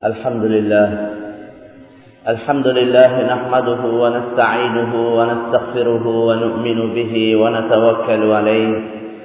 الحمد لله الحمد لله نحمده ونستعينه ونستغفره ونؤمن به ونتوكل عليه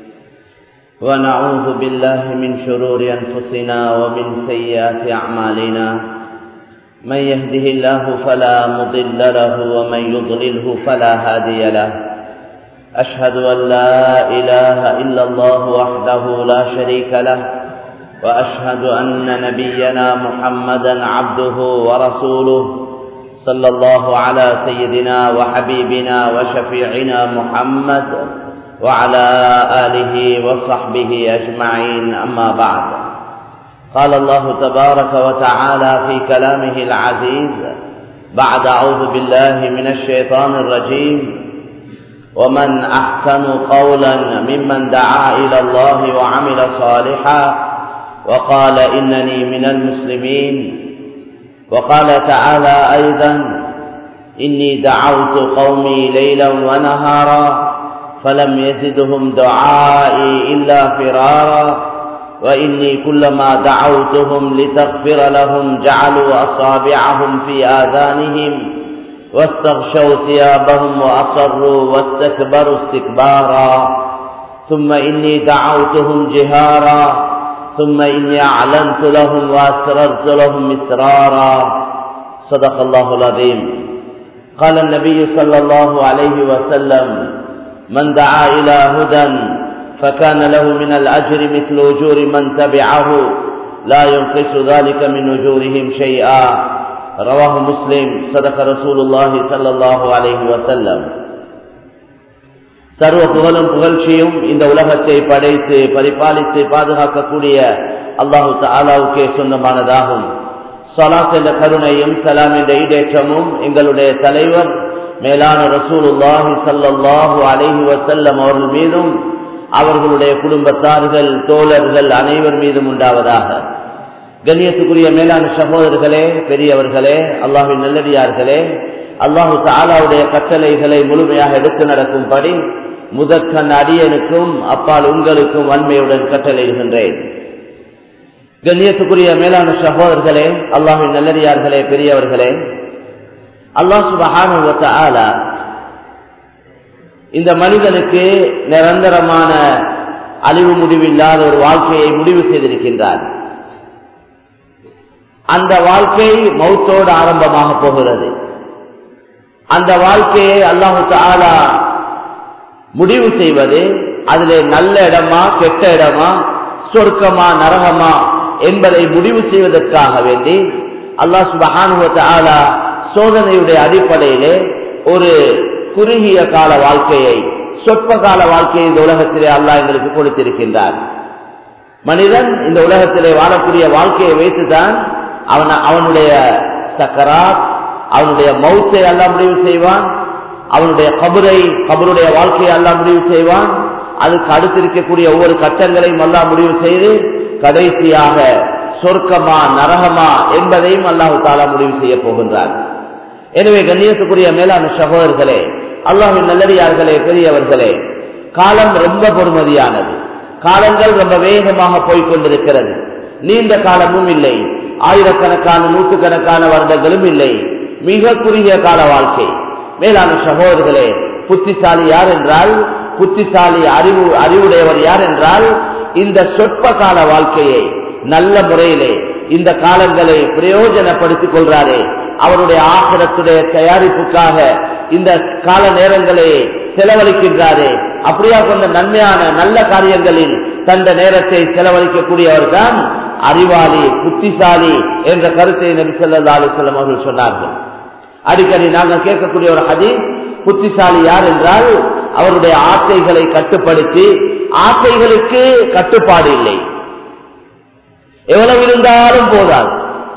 ونعوذ بالله من شرور أنفسنا ومن سيئات أعمالنا من يهده الله فلا مضل له ومن يضلله فلا هادي له أشهد أن لا إله إلا الله وحده لا شريك له وأشهد أن نبينا محمدا عبده ورسوله صلى الله على سيدنا وحبيبنا وشفيعنا محمد وعلى آله وصحبه أجمعين أما بعد قال الله تبارك وتعالى في كلامه العزيز بعد أعوذ بالله من الشيطان الرجيم ومن أحسن قولا ممن دعا إلى الله وعمل صالحا وقال إنني من المسلمين وقال تعالى أيضا إني دعوت قومي ليلا ونهارا فلم يزدهم دعائي إلا فرارا وإني كلما دعوتهم لتغفر لهم جعلوا أصابعهم في آذانهم واستغشوا ثيابهم وأصروا واستكبروا استكبارا ثم إني دعوتهم جهارا ثم إني أعلنت لهم وأسررت لهم إسرارا صدق الله العظيم قال النبي صلى الله عليه وسلم من دعا إلى هدى فكان له من الأجر مثل أجور من تبعه لا ينقص ذلك من أجورهم شيئا رواه مسلم صدق رسول الله صلى الله عليه وسلم சர்வ புகழும் புகழ்ச்சியும் இந்த உலகத்தை படைத்து பரிபாலித்து பாதுகாக்கக்கூடிய அல்லாஹு தாலாவுக்கே சொந்தமானதாகும் சலாத் என்ற கருணையும் சலாம் என்ற ஈடேற்றமும் எங்களுடைய தலைவர் மேலான ரசூலுல்லாஹி சல்லாஹூ அலைஹி வசல்லம் அவர்கள் மீதும் அவர்களுடைய குடும்பத்தார்கள் தோழர்கள் அனைவர் மீதும் உண்டாவதாக கண்ணியத்துக்குரிய மேலான சகோதரர்களே பெரியவர்களே அல்லாஹின் நல்லடியார்களே அல்லாஹு தாலாவுடைய கட்டளைகளை முழுமையாக எடுத்து நடக்கும்படி முதற்கண் அடியனுக்கும் அப்பால் உங்களுக்கும் வன்மையுடன் கட்டளையிடுகின்றேன் கண்ணியத்துக்குரிய மேலான சகோதரர்களே அல்லாஹின் நல்லடியார்களே பெரியவர்களே அல்லாஹ் சுபஹான இந்த மனிதனுக்கு நிரந்தரமான அழிவு முடிவில்லாத ஒரு வாழ்க்கையை முடிவு செய்திருக்கின்றார் அந்த வாழ்க்கை மௌத்தோடு ஆரம்பமாக போகிறது அந்த வாழ்க்கையை அல்லாஹு தாலா முடிவு செய்வது அதிலே நல்ல இடமா கெட்ட இடமா சொர்க்கமா நரகமா என்பதை முடிவு செய்வதற்காக வேண்டி அல்லாஹ் சுபஹானுவ சோதனையுடைய அடிப்படையிலே ஒரு குறுகிய கால வாழ்க்கையை சொற்ப கால வாழ்க்கையை இந்த உலகத்திலே அல்லாஹ் எங்களுக்கு கொடுத்திருக்கின்றார் மனிதன் இந்த உலகத்திலே வாழக்கூடிய வாழ்க்கையை வைத்துதான் அவன் அவனுடைய சக்கராத் அவனுடைய மௌத்தை எல்லாம் முடிவு செய்வான் அவனுடைய கபரை கபருடைய வாழ்க்கையை எல்லாம் முடிவு செய்வான் அதுக்கு அடுத்து இருக்கக்கூடிய ஒவ்வொரு கட்டங்களையும் எல்லாம் முடிவு செய்து கடைசியாக சொர்க்கமா நரகமா என்பதையும் அல்லாஹு தாலா முடிவு செய்ய போகின்றார் எனவே கண்ணியத்துக்குரிய மேலான சகோதரர்களே அல்லாஹின் நல்லடியார்களே பெரியவர்களே காலம் ரொம்ப பொறுமதியானது காலங்கள் ரொம்ப வேகமாக போய்கொண்டிருக்கிறது நீண்ட காலமும் இல்லை ஆயிரக்கணக்கான நூற்றுக்கணக்கான வருடங்களும் இல்லை மிக குறுகிய கால வாழ்க்கை மேலான சகோதரர்களே புத்திசாலி யார் என்றால் புத்திசாலி அறிவு அறிவுடையவர் யார் என்றால் இந்த சொற்ப கால வாழ்க்கையை நல்ல முறையிலே இந்த காலங்களை பிரயோஜனப்படுத்திக் கொள்றாரே அவருடைய ஆசிரத்துடைய தயாரிப்புக்காக இந்த கால நேரங்களை செலவழிக்கின்றாரே அப்படியா கொண்ட நன்மையான நல்ல காரியங்களில் தந்த நேரத்தை செலவழிக்கக்கூடியவர் தான் அறிவாளி புத்திசாலி என்ற கருத்தை நபி சொல்லா அலிசல்லம் அவர்கள் சொன்னார்கள் அடிக்கடி நாங்கள் கேட்கக்கூடிய ஒரு ஹதி புத்திசாலி யார் என்றால் அவருடைய ஆசைகளை கட்டுப்படுத்தி ஆசைகளுக்கு கட்டுப்பாடு இல்லை எவ்வளவு இருந்தாலும் போதாது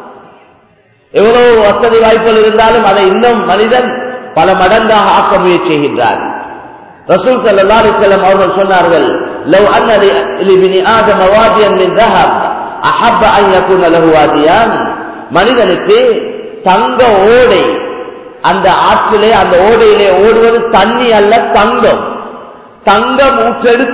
எவ்வளவு வசதி வாய்ப்புகள் இருந்தாலும் அதை இன்னும் மனிதன் பல மடங்காக ஆக்க முயற்சி செய்கின்றார் ரசூல் சல்லா அலிசல்லம் அவர்கள் சொன்னார்கள் லவ் அன்னி ஆதம் அவாதியன் அஹப்ப ஐயக்குன லகுவாதியான் மனிதனுக்கு தங்க ஓடை அந்த ஆற்றிலே அந்த ஓடையிலே ஓடுவது தண்ணி அல்ல தங்கம் தங்கம் ஊற்றெடுத்து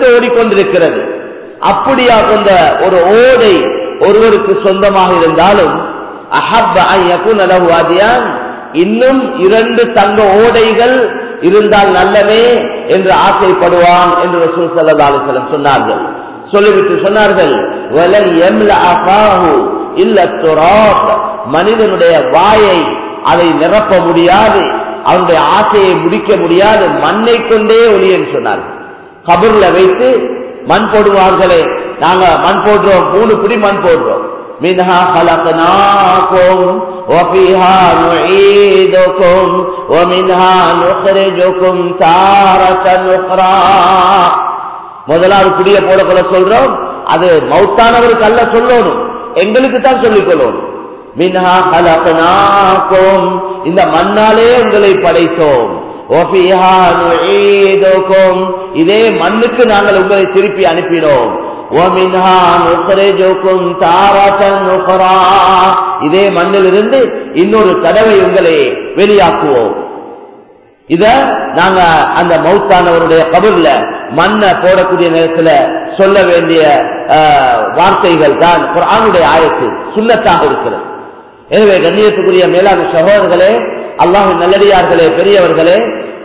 ஓடிக்கொண்டிருக்கிறது அப்படியா கொண்ட ஒரு ஓடை ஒருவருக்கு சொந்தமாக இருந்தாலும் அஹப்ப அன் யகுன லஹு அதியான் இன்னும் இரண்டு தங்க ஓடைகள் இருந்தால் நல்லவே என்று ஆசைப்படுவான் என்று ரசூல் ஸல்லல்லாஹு அலைஹி வஸல்லம் சொன்னார்கள் சொல்லிவிட்டு சொன்னார்கள் வலன் யம்லா அஃபாஹு இல்ல துராப் மனிதனுடைய வாயை அதை நிரப்ப முடியாது அவனுடைய ஆசையை முடிக்க முடியாது மண்ணை கொண்டே ஒளியன்னு சொன்னார்கள் கபூர்ல வைத்து மண் போடுவார்களே நாங்க மண் போடுறோம் மூணு பிடி மண் போடுறோம் منها خلقناكم وفيها نعيدكم ومنها نخرجكم تارة أخرى முதலாவது குடிய போட கொள்ள சொல்றோம் அது மௌத்தானவருக்கு அல்ல சொல்லணும் எங்களுக்கு தான் சொல்லிக் கொள்ளணும் மின்ஹா கலகனாக்கும் இந்த மண்ணாலே உங்களை படைத்தோம் ஒஃபிஹா நுஈதுக்கும் இதே மண்ணுக்கு நாங்கள் உங்களை திருப்பி அனுப்பினோம் وَمِنْهَا نُخْرِجُكُمْ تَارَةً أُخْرَى இதே மண்ணிலிருந்து இன்னொரு தடவை உங்களை வெளியாக்குவோம் இத நாங்க அந்த மௌத்தானவருடைய கபர்ல மண்ணை போடக்கூடிய நேரத்துல சொல்ல வேண்டிய அஹ், வார்த்தைகள் தான் குர்ஆனுடைய ஆயத்து சுண்ணத்தாக இருக்கிறது எனவே கண்ணியத்துக்குரிய மேலான சகோதரர்களே அல்லாஹின் நல்லடியார்களே பெரியவர்களே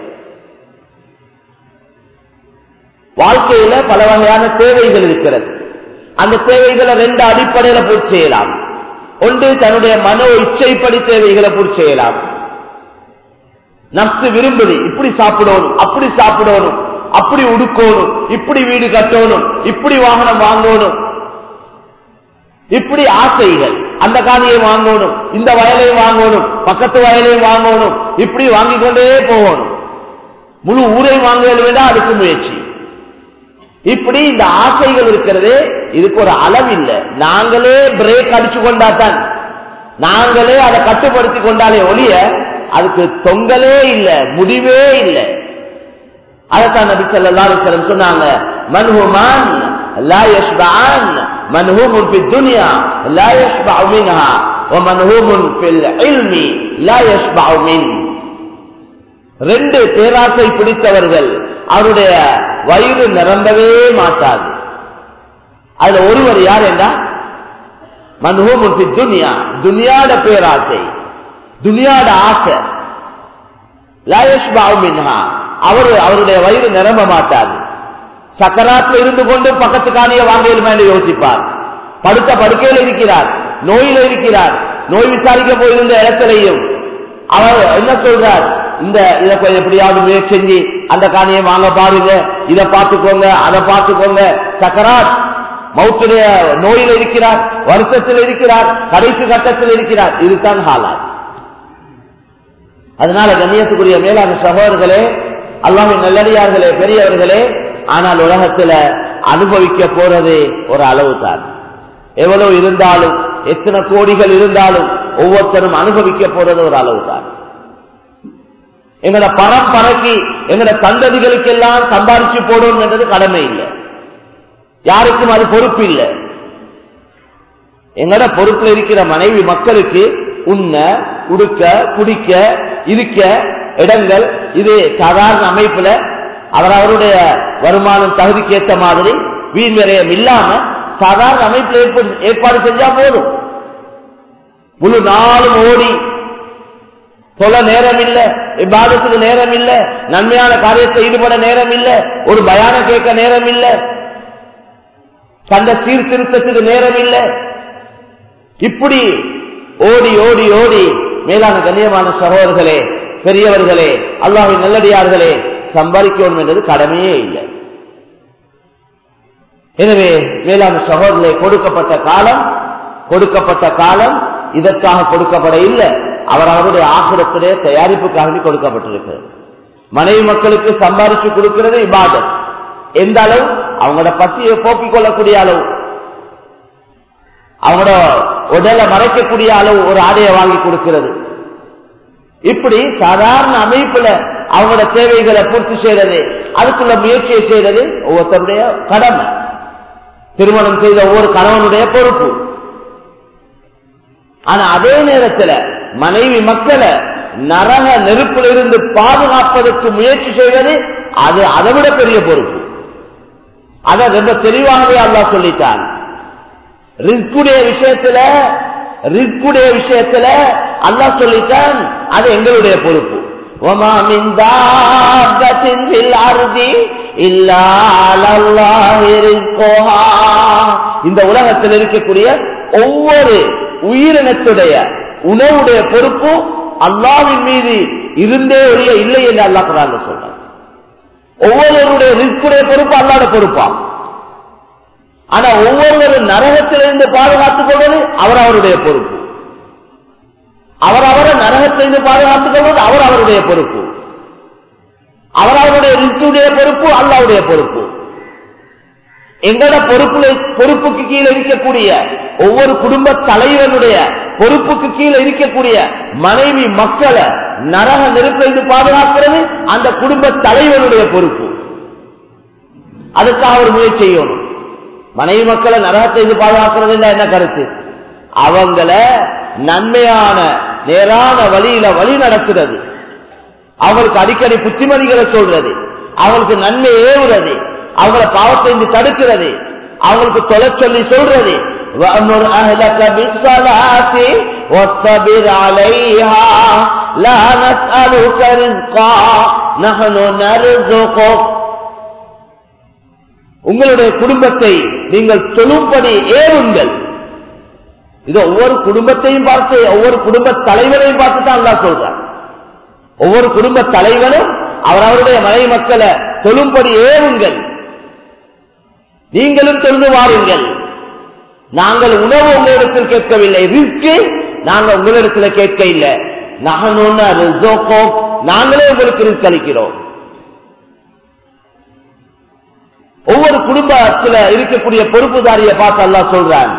வாழ்க்கையில பல வகையான தேவைகள் இருக்கிறது அந்த தேவைகளை ரெண்டு அடிப்படையில பூர்த்தி செய்யலாம் ஒன்று தன்னுடைய மனோ இச்சைப்படி தேவைகளை பூர்த்தி செய்யலாம் நப்சு விரும்புது இப்படி சாப்பிடணும் அப்படி சாப்பிடணும் அப்படி உடுக்கணும் இப்படி வீடு கட்டணும் இப்படி வாகனம் வாங்கணும் இப்படி ஆசைகள் அந்த காணியை வாங்கணும் இந்த வயலையும் வாங்கணும் பக்கத்து வயலையும் வாங்கணும் இப்படி வாங்கிக் கொண்டே போகணும் முழு ஊரை வாங்க வேண்டாம் அதுக்கு முயற்சி இப்படி இந்த ஆசைகள் இருக்கிறது இதுக்கு ஒரு அளவு இல்லை நாங்களே பிரேக் அடிச்சு கொண்டாதான் நாங்களே அதை கட்டுப்படுத்தி கொண்டாலே ஒழிய அதுக்கு தொங்கலே இல்லை முடிவே இல்லை அதைத்தான் நபி ஸல்லல்லாஹு அலைஹி வஸல்லம் சொன்னாங்க மன்ஹுமான் லா யஷ்பஆன் மன்ஹூமுன் ஃபி துன்யா லா யஷ்பஅ மின்ஹா வ மன்ஹூமுன் ஃபில் இல்மி லா யஷ்பஅ மின் ரெண்டு பேராசை பிடித்தவர்கள் அவருடைய வயிறு நிரம்பவே மாட்டாது அதுல ஒருவர் யார் என்றா மன்ஹூமுன் ஃபி துன்யா துனியாட பேராசை துனியாட ஆசை லா யஷ்பஅ மின்ஹா அவர் அவருடைய வயிறு நிரம்ப மாட்டாது சக்கராத்துல இருந்து கொண்டு பக்கத்து காணிய வாங்கலுமே என்று யோசிப்பார் படுத்த படுக்கையில் இருக்கிறார் நோயில இருக்கிறார் நோய் விசாரிக்க போயிருந்த இடத்திலையும் அவர் என்ன சொல்றார் இந்த இதை கொஞ்சம் எப்படியாவது முயற்சி செஞ்சு அந்த காணியை வாங்க பாருங்க இதை பார்த்துக்கோங்க அதை பார்த்துக்கோங்க சக்கராத் மௌத்துடைய நோயில இருக்கிறார் வருஷத்தில் இருக்கிறார் கடைசி கட்டத்தில் இருக்கிறார் இதுதான் ஹாலாத் அதனால கண்ணியத்துக்குரிய மேலான சகோதரர்களே அல்லாமின் நல்லடியார்களே பெரியவர்களே ஆனால் உலகத்துல அனுபவிக்க போறது ஒரு அளவு தான் எவ்வளவு இருந்தாலும் எத்தனை கோடிகள் இருந்தாலும் ஒவ்வொருத்தரும் அனுபவிக்க போறது ஒரு அளவு தான் எங்கட பரம்பரைக்கு எங்கட சந்ததிகளுக்கு எல்லாம் சம்பாதிச்சு போடணும் என்றது கடமை இல்லை யாருக்கும் அது பொறுப்பு இல்லை எங்கட பொறுப்புல இருக்கிற மனைவி மக்களுக்கு உண்ண உடுக்க குடிக்க இருக்க இடங்கள் இது சாதாரண அமைப்புல அவர் அவருடைய வருமானம் தகுதிக்கு ஏற்ற மாதிரி வீண் விரயம் இல்லாம சாதாரண அமைப்புல ஏற்ப- ஏற்பாடு செஞ்சா போதும் முழு நாளும் ஓடி சொல்ல நேரம் இல்ல இப்பாதத்துக்கு நேரம் இல்ல நன்மையான காரியத்தை ஈடுபட நேரம் இல்ல ஒரு பயான கேட்க நேரம் இல்ல தந்த சீர்திருத்தத்துக்கு நேரம் இல்ல இப்படி ஓடி ஓடி ஓடி மேலான கண்ணியமான சகோதரர்களே பெரியவர்களே அல்லாஹின் நல்லடியார்களே சம்பாதிக்கணும் என்றது கடமையே இல்லை எனவே மேலான சகோதரர்களே கொடுக்கப்பட்ட காலம் கொடுக்கப்பட்ட காலம் இதற்காக கொடுக்கப்பட இல்லை அவர் அவருடைய ஆசிரத்துடைய தயாரிப்புக்காக கொடுக்கப்பட்டிருக்கிறது மனைவி மக்களுக்கு சம்பாதிச்சு கொடுக்கிறது இபாதத் எந்த அளவு அவங்களோட பசியை போக்கிக் கொள்ளக்கூடிய அளவு அவங்களோட உடலை மறைக்கக்கூடிய அளவு ஒரு ஆடையை வாங்கி கொடுக்கிறது இப்படி சாதாரண அமைப்புல அவங்களோட தேவைகளை பூர்த்தி செய்யறது அதுக்குள்ள முயற்சியை செய்யறது ஒவ்வொருத்தருடைய கடமை திருமணம் செய்த ஒவ்வொரு கணவனுடைய பொறுப்பு ஆனா அதே நேரத்துல மனைவி மக்களை நரக நெருப்பில் இருந்து பாதுகாப்பதற்கு முயற்சி செய்வது அது அதை விட பெரிய பொறுப்பு அதை ரொம்ப தெளிவாகவே அல்லா சொல்லிட்டான் ரிஸ்குடைய விஷயத்துல ரிக்குடைய விஷயத்துல அல்லாஹ் சொல்லிட்டான் அது எங்களுடைய பொறுப்பு وَمَا مِن دَابَّةٍ فِي الْأَرْضِ إِلَّا عَلَى اللَّهِ رِزْقُهَا இந்த உலகத்தில் இருக்கக்கூடிய ஒவ்வொரு உயிரினத்துடைய உணவுடைய பொறுப்பு அல்லாஹ்வின் மீது இருந்தே ஒழிய இல்லை என்று அல்லாஹ் குரான்ல சொல்றான் ஒவ்வொருவருடைய ரிஸ்குடைய பொறுப்பு அல்லாத பொறுப்பா ஆனா ஒவ்வொருவரும் நரகத்திலிருந்து பாதுகாத்துக் கொள்வது அவர் அவருடைய பொறுப்பு அவர் அவரை நரகத்திலிருந்து பாதுகாத்துக் கொள்வது அவர் அவருடைய பொறுப்பு அவர் அவருடைய ரிஸ்குடைய பொறுப்பு அல்லாவுடைய பொறுப்பு எங்கட பொறுப்புல பொறுப்புக்கு கீழே இருக்கக்கூடிய ஒவ்வொரு குடும்ப தலைவனுடைய பொறுப்புக்கு கீழே இருக்கக்கூடிய மனைவி மக்களை நரக நெருப்பிலிருந்து பாதுகாக்கிறது அந்த குடும்ப தலைவனுடைய பொறுப்பு அதுக்காக அவர் முயற்சி செய்யணும் மனைவி மக்களை நரகத்திலிருந்து பாதுகாக்கிறது என்ன கருத்து அவங்கள நன்மையான நேரான வழியில வழி நடத்துறது அவங்களுக்கு அடிக்கடி புத்திமதிகளை சொல்றது அவங்களுக்கு நன்மை ஏவுறது அவங்கள பாவத்தை தடுக்கிறது அவங்களுக்கு தொலை சொல்லி சொல்றது وَأْمُرْ أَهْلَكَ بِالصَّلَاةِ وَاصْطَبِرْ عَلَيْهَا لَا نَسْأَلُكَ رِزْقًا نَحْنُ نَرْزُقُكَ உங்களுடைய குடும்பத்தை நீங்கள் தொழும்படி ஏவுங்கள் இது ஒவ்வொரு குடும்பத்தையும் பார்த்து ஒவ்வொரு குடும்ப தலைவரையும் பார்த்து தான் அல்லா சொல்றார் ஒவ்வொரு குடும்ப தலைவனும் அவரவருடைய மனை மக்களை தொழும்படி ஏவுங்கள் நீங்களும் தொழுது வாருங்கள் நாங்கள் உணவு உங்களிடத்தில் கேட்கவில்லை ரிஸ்க்கு நாங்கள் உங்களிடத்தில் கேட்க இல்லை நகனோன்னு ரிசோக்கோ நாங்களே உங்களுக்கு ரிஸ்க் அளிக்கிறோம் ஒவ்வொரு குடும்பத்தில் இருக்கக்கூடிய பொறுப்புதாரியை பார்த்து அல்லா சொல்றான்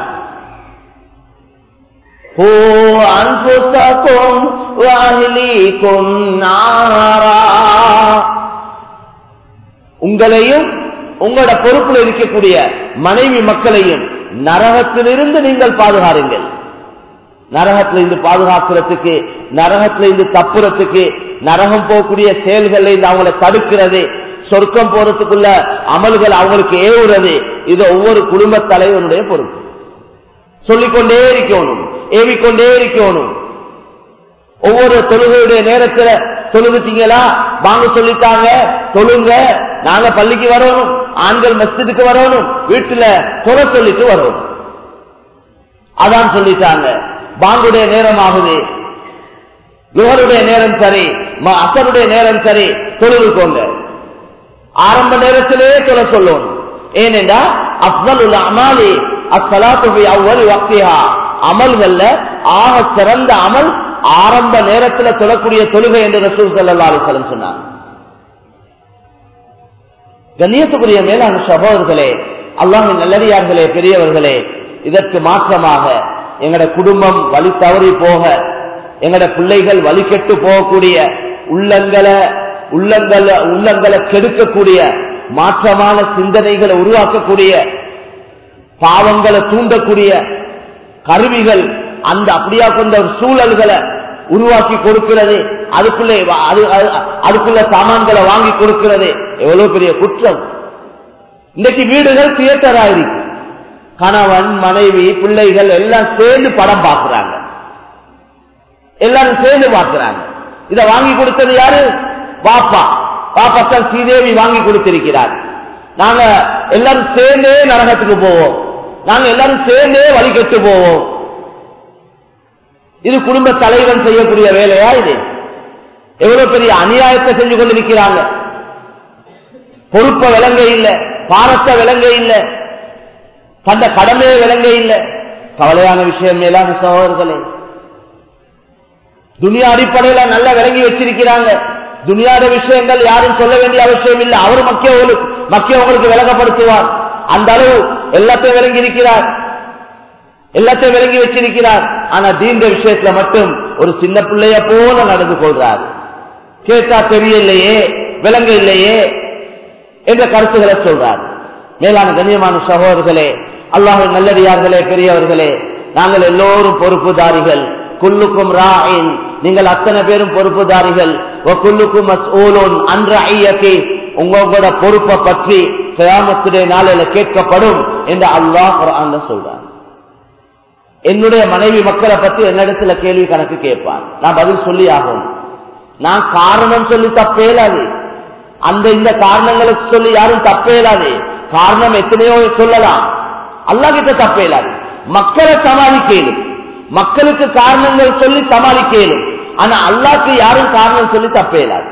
உங்களையும் உங்களோட பொறுப்பில் இருக்கக்கூடிய மனைவி மக்களையும் நரகத்திலிருந்து நீங்கள் பாதுகாருங்கள் நரகத்திலிருந்து பாதுகாக்கிறதுக்கு நரகத்திலிருந்து தப்புறதுக்கு நரகம் போகக்கூடிய செயல்களை அவங்களை தடுக்கிறது சொர்க்கம் போறதுக்குள்ள அமல்கள் அவங்களுக்கு ஏவுறது இது ஒவ்வொரு குடும்ப தலைவனுடைய பொறுப்பு சொல்லிக்கொண்டே இருக்கணும் ஏவிக்கொண்டே இருக்கணும் ஒவ்வொரு தொழுகையுடைய நேரத்துல தொழுவிட்டீங்களா வாங்க சொல்லிட்டாங்க தொழுங்க நாங்க பள்ளிக்கு வரணும் ஆண்கள் மஸ்ஜிதுக்கு வரணும் வீட்டுல தொலை சொல்லிட்டு வரணும் அதான் சொல்லிட்டாங்க பாங்குடைய நேரம் ஆகுது யுகருடைய நேரம் சரி அசருடைய நேரம் சரி தொழுதுக்கோங்க ஆரம்ப நேரத்திலே தொலை சொல்லணும் ஏனென்றா அப்தல் அமாலி அசலாத்து அவ்வளவு வக்தியா அமல்கள்ல ஆக சிறந்த அமல் ஆரம்ப நேரத்தில் தொழக்கூடிய தொழுகை என்று ரசூல் சல்லா அலிசலம் சொன்னார் கண்ணியத்துக்குரிய மேலான சகோதரர்களே அல்லாஹின் நல்லடியார்களே பெரியவர்களே இதற்கு மாற்றமாக எங்கட குடும்பம் வழி தவறி போக எங்கட பிள்ளைகள் வழி கெட்டு போகக்கூடிய உள்ளங்களை உள்ளங்களை உள்ளங்களை கெடுக்கக்கூடிய மாற்றமான சிந்தனைகளை உருவாக்கக்கூடிய பாவங்களை தூண்டக்கூடிய கருவிகள் அந்த அப்படியா கொண்ட சூழல்களை உருவாக்கி கொடுக்கிறது அதுக்குள்ளே அதுக்குள்ள சாமான்களை வாங்கி கொடுக்கிறது எவ்வளவு பெரிய குற்றம் இன்னைக்கு வீடுகள் தியேட்டர் ஆயிருக்கு கணவன் மனைவி பிள்ளைகள் எல்லாம் சேர்ந்து படம் பார்க்கிறாங்க எல்லாரும் சேர்ந்து பார்க்கிறாங்க இத வாங்கி கொடுத்தது யாரு பாப்பா பாப்பாத்தான் ஸ்ரீதேவி வாங்கி கொடுத்திருக்கிறார் நாங்க எல்லாரும் சேர்ந்தே நரகத்துக்கு போவோம் நாங்க எல்லாரும் சேர்ந்தே வழிகட்டு போவோம் இது குடும்ப தலைவன் செய்யக்கூடிய வேலையா இது எவ்வளவு பெரிய அநியாயத்தை செஞ்சு கொண்டிருக்கிறாங்க பொறுப்ப விளங்க இல்ல பாரத்தை விளங்க இல்ல தந்த கடமையை விளங்க இல்ல கவலையான விஷயம் மேலான சகோதரர்களே துனியா அடிப்படையில நல்லா விளங்கி வச்சிருக்கிறாங்க துனியாத விஷயங்கள் யாரும் சொல்ல வேண்டிய அவசியம் இல்லை அவர் மக்கியவங்களுக்கு மக்கியவங்களுக்கு விளங்கப்படுத்துவார் அந்த அளவு எல்லாத்தையும் விளங்கி இருக்கிறார் எல்லாத்தையும் விளங்கி வச்சிருக்கிறார் ஆனா தீந்த விஷயத்துல மட்டும் ஒரு சின்ன பிள்ளைய போல நடந்து கொள்றார் கேட்டா தெரியலையே விளங்க இல்லையே என்ற கருத்துக்களை சொல்றார் மேலான கண்ணியமான சகோதரர்களே அல்லாஹ் நல்லடியார்களே பெரியவர்களே நாங்கள் எல்லோரும் பொறுப்புதாரிகள் குல்லுக்கும் ராயின் நீங்கள் அத்தனை பேரும் பொறுப்புதாரிகள் குல்லுக்கும் மஸ்ஊலூன் அன்ற ஐயக்கி உங்களோட பொறுப்பை பற்றி கயாமத்துடைய நாளில கேட்கப்படும் என்று அல்லாஹ் குர்ஆன்ல சொல்றார் என்னுடைய மனைவி மக்களை பத்தி என்னிடத்துல கேள்வி கணக்கு கேட்பார் நான் பதில் சொல்லி ஆகும் நான் காரணம் சொல்லி தப்பேலாது அந்த இந்த காரணங்களுக்கு சொல்லி யாரும் தப்பேலாது காரணம் எத்தனையோ சொல்லலாம் அல்லா கிட்ட தப்பேலாது மக்களை சமாளிக்கலும் மக்களுக்கு காரணங்கள் சொல்லி சமாளிக்கலும் ஆனா அல்லாக்கு யாரும் காரணம் சொல்லி தப்பேலாது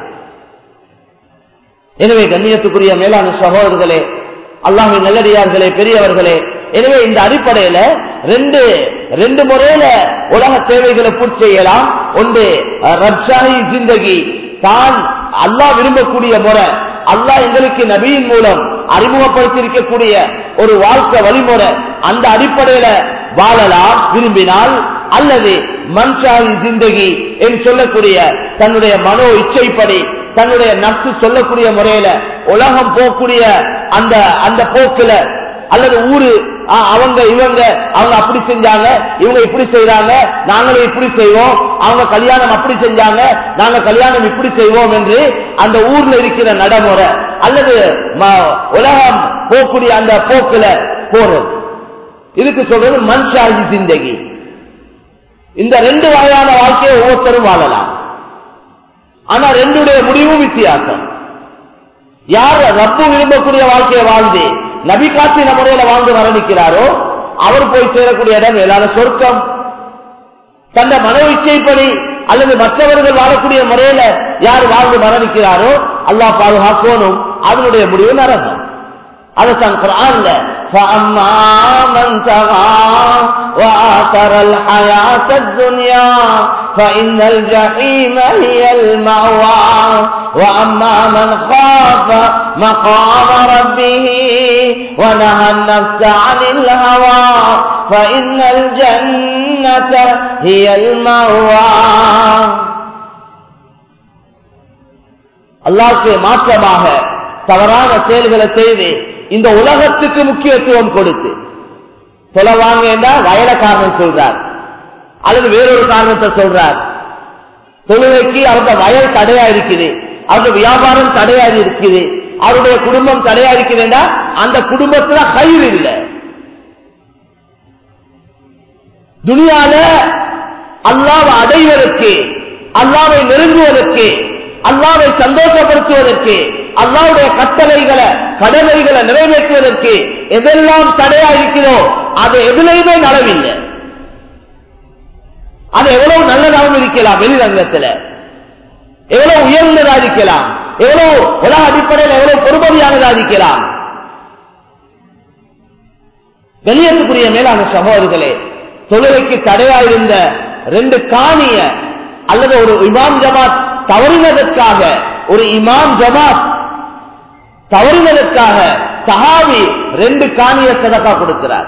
எனவே கண்ணியத்துக்குரிய மேலான சகோதரர்களே அல்லாஹின் நல்லடியார்களே பெரியவர்களே எனவே இந்த அடிப்படையில ரெண்டு ரெண்டு முறையில உலக தேவைகளை பூர்த்தி செய்யலாம் ஒன்று ரப்ஷாஹி ஜிந்தகி தான் அல்லாஹ் விரும்பக்கூடிய முறை அல்லாஹ் எங்களுக்கு நபியின் மூலம் அறிமுகப்படுத்தியிருக்கக்கூடிய ஒரு வாழ்க்கை வழிமுறை அந்த அடிப்படையில வாழலாம் விரும்பினால் அல்லது மன்ஷாஹி ஜிந்தகி என்று சொல்லக்கூடிய தன்னுடைய மனோ இச்சைப்படி தன்னுடைய நட்சு சொல்லக்கூடிய முறையில உலகம் போகக்கூடிய அந்த அந்த போக்குல அல்லது ஊரு அவங்க இவங்க அவங்க அப்படி செஞ்சாங்க இவங்க இப்படி செய்யறாங்க நாங்களும் இப்படி செய்வோம் அவங்க கல்யாணம் அப்படி செஞ்சாங்க நாங்க கல்யாணம் இப்படி செய்வோம் என்று அந்த ஊர்ல இருக்கிற நடைமுறை அல்லது உலகம் போகக்கூடிய அந்த போக்குல போறது இதுக்கு சொல்றது மன்ஷாஜி சிந்தகி இந்த ரெண்டு வகையான வாழ்க்கையை ஒவ்வொருத்தரும் வாழலாம் ஆனா ரெண்டுடைய முடிவும் வித்தியாசம் யார் ரப்பு விரும்பக்கூடிய வாழ்க்கையை வாழ்ந்து நபி காத்தின முறையில வாழ்ந்து மரணிக்கிறாரோ அவர் போய் சேரக்கூடிய இடம் மேலான சொர்க்கம் தந்த மன இச்சைப்படி அல்லது மற்றவர்கள் வாழக்கூடிய முறையில யார் வாழ்ந்து மரணிக்கிறாரோ அல்லாஹ் பாதுகாக்கணும் அதனுடைய முடிவு நரகம் அதுதான் குரான்ல فأما من طغى وآثر الحياة الدنيا فإن الجحيم هي المأوى وأما من خاف مقام ربه ونهى النفس عن الهوى فإن الجنة هي المأوى அல்லாஹ்க்கு மாற்றமாக தவறான செயல்களை செய்து இந்த உலகத்துக்கு முக்கியத்துவம் கொடுத்து தொலைவாங்க என்றால் வயல காரணம் சொல்றார் அல்லது வேறொரு காரணத்தை சொல்றார் தொழுகைக்கு அவருடைய வயல் தடையா இருக்குது அவருடைய வியாபாரம் தடையா இருக்குது அவருடைய குடும்பம் தடையா இருக்குதுன்னா அந்த குடும்பத்துல கயிறு இல்லை துனியால அல்லாவை அடைவதற்கு அல்லாவை நெருங்குவதற்கு அல்லாவை சந்தோஷப்படுத்துவதற்கு அல்லாவுடைய கட்டளைகளை கடமைகளை நிறைவேற்றுவதற்கு எதெல்லாம் தடையா இருக்கிறதோ அது எதுலையுமே நலவில்லை அது எவ்வளவு நல்லதாகவும் இருக்கலாம் வெளிரங்கத்தில் எவ்வளவு உயர்ந்ததா இருக்கலாம் எவ்வளவு உலக அடிப்படையில் எவ்வளவு பொறுமதியானதா இருக்கலாம் வெளியேற்றக்கூடிய மேலான சகோதரர்களே தொழுகைக்கு தடையா இருந்த ரெண்டு காணிய அல்லது ஒரு இமாம் ஜமாத் தவறினதற்காக ஒரு இமாம் ஜமாத் தவறினதற்காக சஹாபி ரெண்டு காணிய சதக்கா கொடுக்கிறார்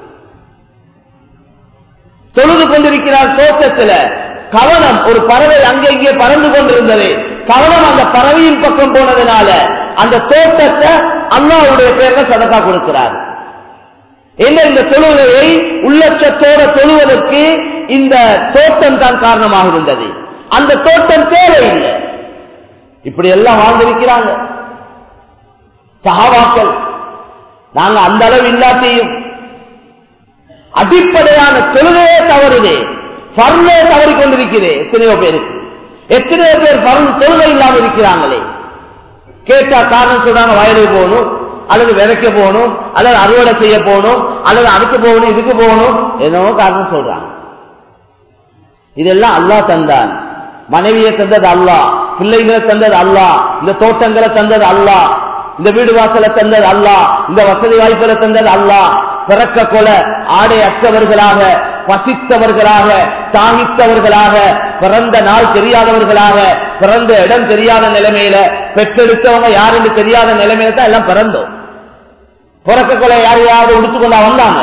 தொழுது கொண்டிருக்கிறார் தோட்டத்தில் கவனம் ஒரு பறவை அங்கே இங்கே பறந்து கொண்டிருந்தது கவனம் அந்த பறவையின் பக்கம் போனதுனால அந்த தோட்டத்தை அல்லாவுடைய பேர்ல சதக்கா கொடுக்கிறார் என்ன இந்த தொழுகையை உள்ளச்சத்தோட தொழுவதற்கு இந்த தோட்டம் தான் காரணமாக இருந்தது அந்த தோட்டம் தேவையில்லை இப்படி எல்லாம் வாழ்ந்திருக்கிறாங்க சகாவாக்கள் நாங்க அந்த அளவு இல்லாத்தையும் அடிப்படையான தொழுகையே தவறுதே பருளே தவறி கொண்டிருக்கிறே எத்தனையோ பேருக்கு எத்தனையோ பேர் பருள் தொழுகை இல்லாமல் இருக்கிறாங்களே கேட்டா காரணம் சொல்றாங்க வயலுக்கு போகணும் அல்லது விதைக்க போகணும் அல்லது அறுவடை செய்ய போகணும் அல்லது அதுக்கு போகணும் இதுக்கு போகணும் என்னவோ காரணம் சொல்றாங்க இதெல்லாம் அல்லா தந்தான் மனைவியை தந்தது அல்லா பிள்ளைகளை தந்தது அல்லா இந்த தோட்டங்களை தந்தது அல்லா இந்த வீடு வாசலை தந்தது அல்லா இந்த வசதி வாய்ப்புகளை தந்தது அல்லா பிறக்க கொல ஆடை அற்றவர்களாக பசித்தவர்களாக தாங்கித்தவர்களாக பிறந்த நாள் தெரியாதவர்களாக பிறந்த இடம் தெரியாத நிலைமையில பெற்றெடுத்தவங்க யாருன்னு தெரியாத நிலைமையில தான் எல்லாம் பிறந்தோம் பிறக்க கொலை யாரையாவது உடுத்துக்கொண்டா வந்தாங்க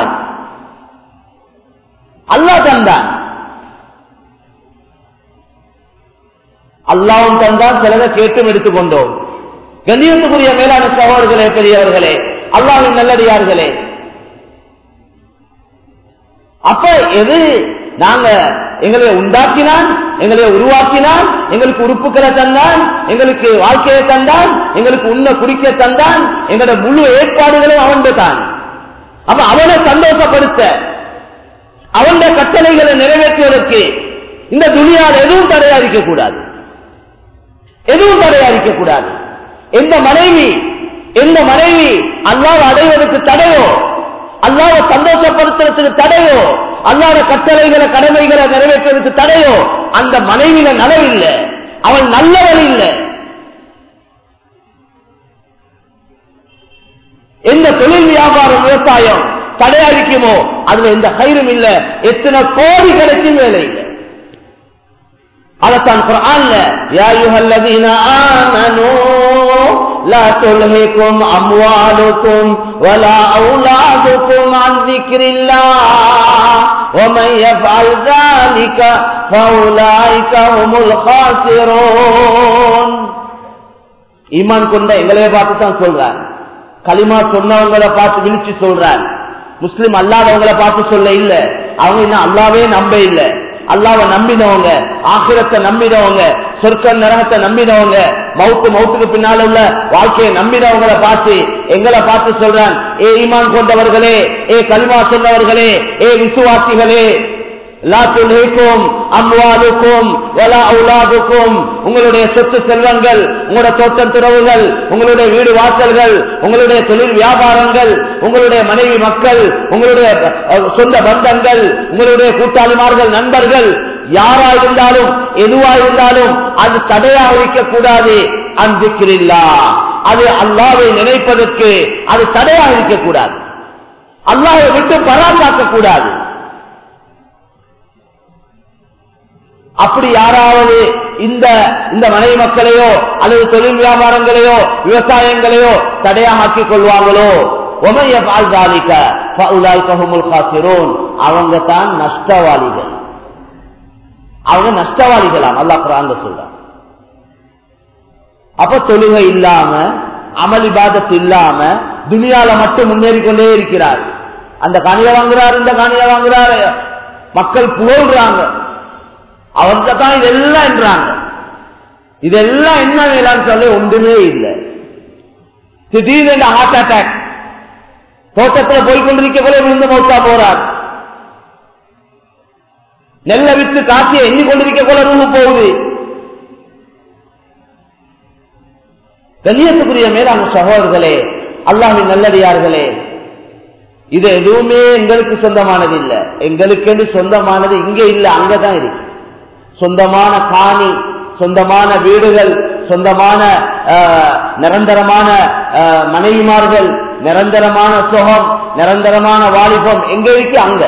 அல்லா தந்தான் அல்லாவும் தந்தான் சிலதை கேட்டும் எடுத்துக்கொண்டோம் கண்ணியத்துக்குரிய மேலான சகோதரர்களே பெரியவர்களே அல்லாவின் நல்லடியார்களே அப்ப எது நாங்க எங்களை உண்டாக்கினான் எங்களை உருவாக்கினான் எங்களுக்கு உறுப்புகளை தந்தான் எங்களுக்கு வாழ்க்கையை தந்தான் எங்களுக்கு உண்ண குடிக்க தந்தான் எங்களுடைய முழு ஏற்பாடுகளும் அவன் தான் அப்ப அவனை சந்தோஷப்படுத்த அவன் கட்டளைகளை நிறைவேற்றுவதற்கு இந்த துணியால் எதுவும் தடையா இருக்கக்கூடாது எதுவும் தடையா இருக்கக்கூடாது எந்த மனைவி எந்த மனைவி அல்லாவை அடைவதற்கு தடையோ அல்லாவை சந்தோஷப்படுத்துறதுக்கு தடையோ அல்லாத கட்டளைகளை கடமைகளை நிறைவேற்றுவதற்கு தடையோ அந்த மனைவியில நலவில்லை அவன் நல்லவன் இல்லை எந்த தொழில் வியாபாரம் விவசாயம் தடையா இருக்குமோ அதுல எந்த கயிறும் இல்ல எத்தனை கோடி கிடைக்கும் வேலை இல்லை அதத்தான் குரான்ல யா அய்யுஹல்லதீன ஆமனூ லா துல்ஹிகும் அம்வாலுக்கும் வலா அவுலாதுக்கும் அன் ذிக்ரில்லாஹ் ومن يفعل ذلك فاولئك هم الخاسرون ஈமான் கொண்ட எங்களையே பார்த்து தான் சொல்றான் களிமா சொன்னவங்களை பார்த்து விழிச்சு சொல்றான் முஸ்லிம் அல்லாதவங்களை பார்த்து சொல்ல இல்ல அவங்க இன்னும் அல்லாவே நம்ப இல்ல அல்லாவை நம்பினவங்க ஆக்கிரத்தை நம்பினவங்க சொர்க்க நரகத்தை நம்பினவங்க மவுத்து மவுத்துக்கு பின்னால உள்ள வாழ்க்கையை நம்பினவங்களை பார்த்து எங்களை பார்த்து சொல்றான் ஏ ஈமான் கொண்டவர்களே ஏ கலிமா சொன்னவர்களே ஏ விசுவாசிகளே லா துல்ஹிக்கும் அம்வாலுக்கும் வலா அவுலாதுக்கும் உங்களுடைய சொத்து செல்வங்கள் உங்களுடைய தோட்டம் துறவுகள் உங்களுடைய வீடு வாசல்கள் உங்களுடைய தொழில் வியாபாரங்கள் உங்களுடைய மனைவி மக்கள் உங்களுடைய அஹ், சொந்த பந்தங்கள் உங்களுடைய கூட்டாளிமார்கள் நண்பர்கள் யாரா இருந்தாலும் எதுவா இருந்தாலும் அது தடையாக இருக்கக்கூடாது அன்பிக்கிறில்லா அது அல்லாவை நினைப்பதற்கு அது தடையாக இருக்கக்கூடாது அல்லாவை விட்டு பராமரிக்க கூடாது அப்படி யாராவது இந்த இந்த மனைவி மக்களையோ அல்லது தொழில் வியாபாரங்களையோ விவசாயங்களையோ தடையாக ஆக்கிக் கொள்வாங்களோ உமைய பால்தாலிக்க அவங்க தான் நஷ்டவாளிகள் அவங்க நஷ்டவாளிகளாம் அல்லா குரான் சொல்றான் அப்ப தொழுகை இல்லாம அமல் இபாதத்து இல்லாம துனியால மட்டும் முன்னேறி கொண்டே இருக்கிறார் அந்த காணிய வாங்குறார் இந்த காணிய வாங்குறாரு மக்கள் புகழ்றாங்க அவங்க தான் இதெல்லாம் என்றாங்க இதெல்லாம் என்ன வேளான்னு சொல்ல ஒன்றுமே இல்லை திடீர்னு ஹார்ட் அட்டாக் தோட்டத்தில் போய் கொண்டிருக்க போல விழுந்து மௌத்தா போறார் நெல்லை விட்டு காட்சியை எண்ணி கொண்டிருக்க போல ரூபு போகுது கண்ணியத்துக்குரிய மேலான சகோதரர்களே அல்லாஹின் நல்லடியார்களே இது எதுவுமே எங்களுக்கு சொந்தமானது இல்லை எங்களுக்கு சொந்தமானது இங்க இல்லை அங்கதான் இருக்கு சொந்தமான காணி சொந்தமான வீடுகள் சொந்தமான ஆஹ், நிரந்தரமான ஆஹ், மனைவிமார்கள் நிரந்தரமான சுகம் நிரந்தரமான வாலிபம் எங்க இருக்கு அங்க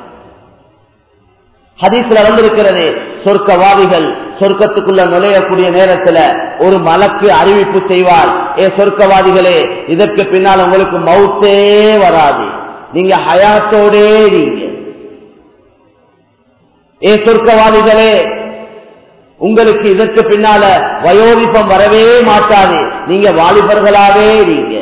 ஹதீஸ்ல வந்திருக்கிறது சொர்க்கவாதிகள் சொர்க்கத்துக்குள்ள நுழையக்கூடிய நேரத்துல ஒரு மலக்கு அறிவிப்பு செய்வார் ஏ சொர்க்கவாதிகளே இதற்கு பின்னால் உங்களுக்கு மவுத்தே வராது நீங்க ஹயாத்தோடே நீங்க ஏ சொர்க்கவாதிகளே உங்களுக்கு இதற்கு பின்னால வயோதிப்பம் வரவே மாட்டாது நீங்க வாலிபர்களாவே நீங்க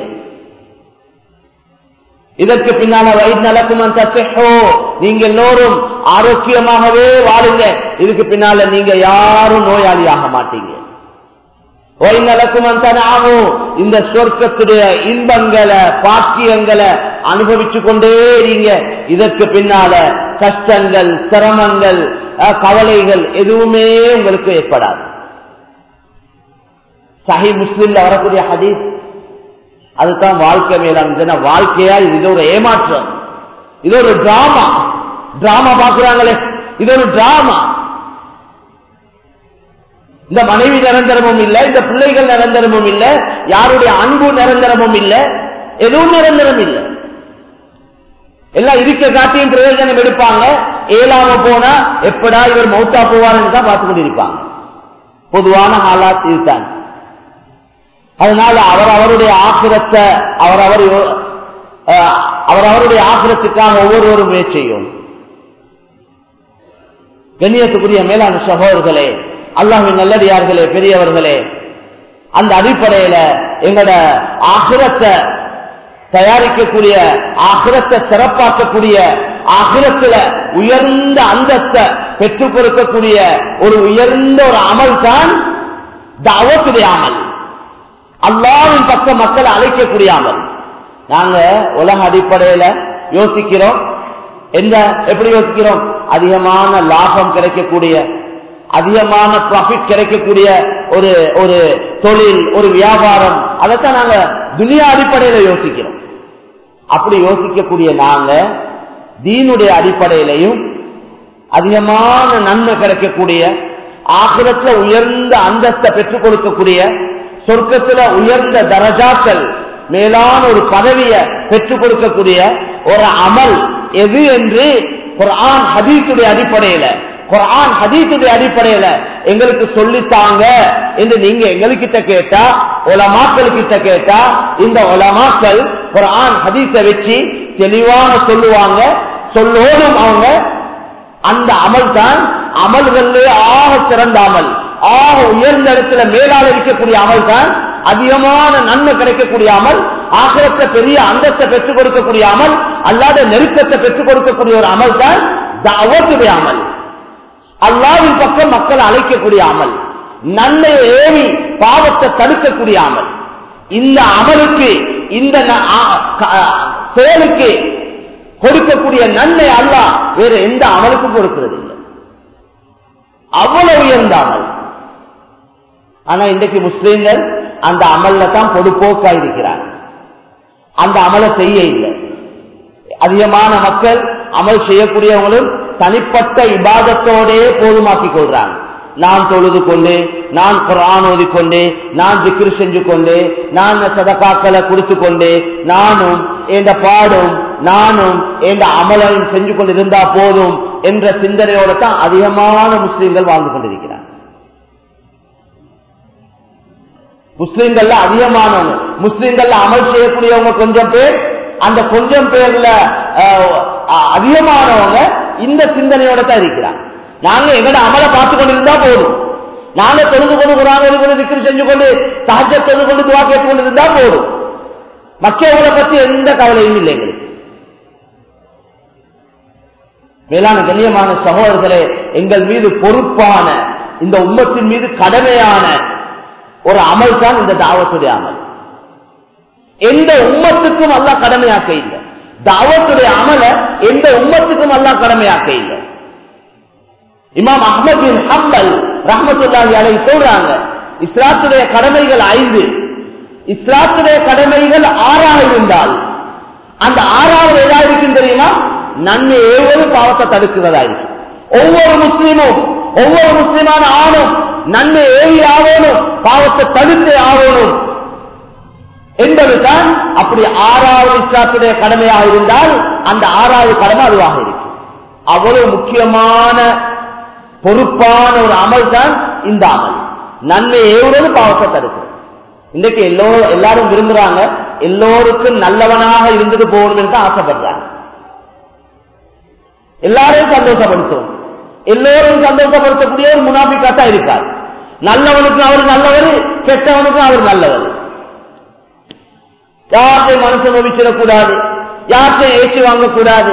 இதற்கு பின்னால வயிறு நலக்குமன் தப்போ நீங்க எல்லோரும் ஆரோக்கியமாகவே வாழுங்க இதுக்கு பின்னால நீங்க யாரும் நோயாளியாக மாட்டீங்க ஆகும் இந்த சொர்க்கத்துடைய இன்பங்களை பாக்கியங்களை அனுபவிச்சு கொண்டே நீங்க இதற்கு பின்னால கஷ்டங்கள் சிரமங்கள் அஹ், கவலைகள் எதுவுமே உங்களுக்கு ஏற்படாது சஹி முஸ்லிம்ல வரக்கூடிய ஹதீஸ் அதுதான் வாழ்க்கை மேலாம் இதுனா வாழ்க்கையா இது இது ஒரு ஏமாற்றம் இது ஒரு டிராமா டிராமா பாக்குறாங்களே இது ஒரு டிராமா இந்த மனைவி நிரந்தரமும் இல்ல இந்த பிள்ளைகள் நிரந்தரமும் இல்ல யாருடைய அன்பு நிரந்தரமும் இல்ல எதுவும் நிரந்தரம் இல்லை எல்லாம் இருக்க காட்டியும் பிரயோஜனம் எடுப்பாங்க ஏழாம போனா எப்படா இவர் மௌத்தா போவார்னு தான் பார்த்து கொண்டிருப்பாங்க பொதுவான ஹாலாத் இதுதான் அதனால அவர் அவருடைய ஆசிரத்தை அவர் அவர் அஹ், அவர் அவருடைய ஆசிரத்துக்காக ஒவ்வொருவரும் முயற்சியும் கண்ணியத்துக்குரிய மேலான சகோதரர்களே அல்லாஹின் நல்லடியார்களே பெரியவர்களே அந்த அடிப்படையில எங்களோட ஆசிரத்தை தயாரிக்கக்கூடிய ஆகிரத்தை சிறப்பாக்கக்கூடிய ஆகிரத்துல உயர்ந்த அந்தத்தை பெற்றுக் கொடுக்கக்கூடிய ஒரு உயர்ந்த ஒரு அமல் தான் தாவத்துடைய அமல் அல்லாவின் பக்கம் மக்களை அழைக்கக்கூடிய அமல் நாங்க உலக அடிப்படையில யோசிக்கிறோம் எந்த எப்படி யோசிக்கிறோம் அதிகமான லாபம் கிடைக்கக்கூடிய அதிகமான ப்ராஃபிட் கிடைக்கக்கூடிய ஒரு ஒரு தொழில் ஒரு வியாபாரம் அதைத்தான் நாங்க துனியா அடிப்படையில யோசிக்கிறோம் அப்படி யோசிக்கக்கூடிய நாங்க தீனுடைய அடிப்படையிலையும் அதிகமான நன்மை கிடைக்கக்கூடிய ஆக்கிரத்துல உயர்ந்த அந்தஸ்தை பெற்றுக் கொடுக்கக்கூடிய சொர்க்கத்துல உயர்ந்த தரஜாக்கள் மேலான ஒரு பதவியை பெற்றுக் கொடுக்கக்கூடிய ஒரு அமல் எது என்று குர்ஆன் ஹதீஸுடைய அடிப்படையில குர்ஆன் ஹதீஸுடைய அடிப்படையில எங்களுக்கு சொல்லித்தாங்க என்று நீங்க எங்ககிட்ட கேட்டா உலமாக்கள் கிட்ட கேட்டா இந்த உலமாக்கள் குர்ஆன் ஹதீஸை வச்சு தெளிவாக சொல்லுவாங்க சொல்லோடும் அவங்க அந்த அமல் தான் அமல்களிலே ஆக சிறந்த அமல் ஆக உயர்ந்த இடத்துல மேலாக இருக்கக்கூடிய அமல் தான் அதிகமான நன்மை கிடைக்கக்கூடிய அமல் ஆகிரத்தை பெரிய அந்தத்தை பெற்றுக் கொடுக்கக்கூடிய அமல் அல்லாத நெருக்கத்தை பெற்றுக் கொடுக்கக்கூடிய ஒரு அமல் தான் தவத்துடைய அமல் அல்லாவின் பக்கம் மக்கள் அழைக்கக்கூடிய அமல் நன்மை ஏவி பாவத்தை தடுக்கக்கூடிய அமல் இந்த அமலுக்கு இந்த ந- ஆ- க- செயலுக்கு கொடுக்கக்கூடிய நன்மை அல்லாஹ் வேற எந்த அமலுக்கும் கொடுக்கிறது இல்லை அவ்வளவு உயர்ந்த அமல் ஆனா இன்றைக்கு முஸ்லீம்கள் அந்த அமல்ல தான் பொடுப்போக்கா இருக்கிறார் அந்த அமலை செய்ய இல்லை அதிகமான மக்கள் அமல் செய்யக்கூடியவங்களும் தனிப்பட்ட இபாதத்தோடே போதுமாக்கிக் கொள்றாங்க நான் தொழுது கொண்டு நான் குரான் ஓதிக்கொண்டு நான் திக்ரு செஞ்சு கொண்டு நான் சதகாக்களை கொடுத்து கொண்டு நானும் என்ற பாடும் நானும் என்ற அமலையும் செஞ்சு கொண்டு இருந்தா போதும் என்ற சிந்தனையோட தான் அதிகமான முஸ்லீம்கள் வாழ்ந்து கொண்டிருக்கிறார் முஸ்லீம்கள்ல அதிகமானவங்க முஸ்லீம்கள்ல அமல் செய்யக்கூடியவங்க கொஞ்சம் பேர் அந்த கொஞ்சம் பேர்ல அஹ், அஹ், அதிகமானவங்க இந்த சிந்தனையோட தான் இருக்கிறாங்க நாங்க எங்கட அமலை பார்த்து கொண்டிருந்தா போதும் நாங்க தொழுது கொண்டு குரான் ஓதி கொண்டு திக்ரு செஞ்சு கொண்டு சஹஜ தொழுது கொண்டு துவா கேட்டு கொண்டு இருந்தா போதும் மற்றவங்களை பத்தி எந்த கவலையும் இல்லை எங்களுக்கு மேலான கண்ணியமான சகோதரர்களே எங்கள் மீது பொறுப்பான இந்த உம்மத்தின் மீது கடமையான ஒரு அமல் தான் இந்த தாவத்துடைய அமல் எந்த உம்மத்துக்கும் அல்லா கடமையாக்க இல்லை தாவத்துடைய அமல எந்த உம்மத்துக்கும் அல்லா கடமையாக்க இல்லை இமாம் அஹமது பின் ஹம்பல் ரஹமத்துல்லாஹி அலை சொல்றாங்க இஸ்லாத்துடைய கடமைகள் ஐந்து இஸ்லாத்துடைய கடமைகள் ஆறாக இருந்தால் அந்த ஆறாவது ஏதாவது இருக்கும் தெரியுமா நன்மை ஏவது பாவத்தை தடுக்கிறதா இருக்கு ஒவ்வொரு முஸ்லீமும் ஒவ்வொரு முஸ்லிமான ஆணும் நன்மை ஏவி ஆகணும் பாவத்தை தடுத்து ஆகணும் என்பதுதான் அப்படி ஆறாவது இஸ்லாத்துடைய கடமையாக இருந்தால் அந்த ஆறாவது கடமை அதுவாக இருக்கு அவ்வளவு முக்கியமான பொறுப்பான ஒரு அமல் தான் இந்த அமல் நன்மை ஏவுறது பாவத்தை தடுக்கிறது இன்றைக்கு எல்லோ எல்லாரும் விரும்புறாங்க எல்லோருக்கும் நல்லவனாக இருந்துட்டு போகணும்னு தான் ஆசைப்படுறாங்க எல்லாரையும் சந்தோஷப்படுத்தும் எல்லோரும் சந்தோஷப்படுத்தக்கூடிய ஒரு முனாபிக்காத்தா இருக்கார் நல்லவனுக்கு அவர் நல்லவர் கெட்டவனுக்கும் அவர் நல்லவர் யார்கிட்டையும் மனசை நோவிச்சிடக்கூடாது யார்கிட்டையும் ஏற்றி வாங்கக்கூடாது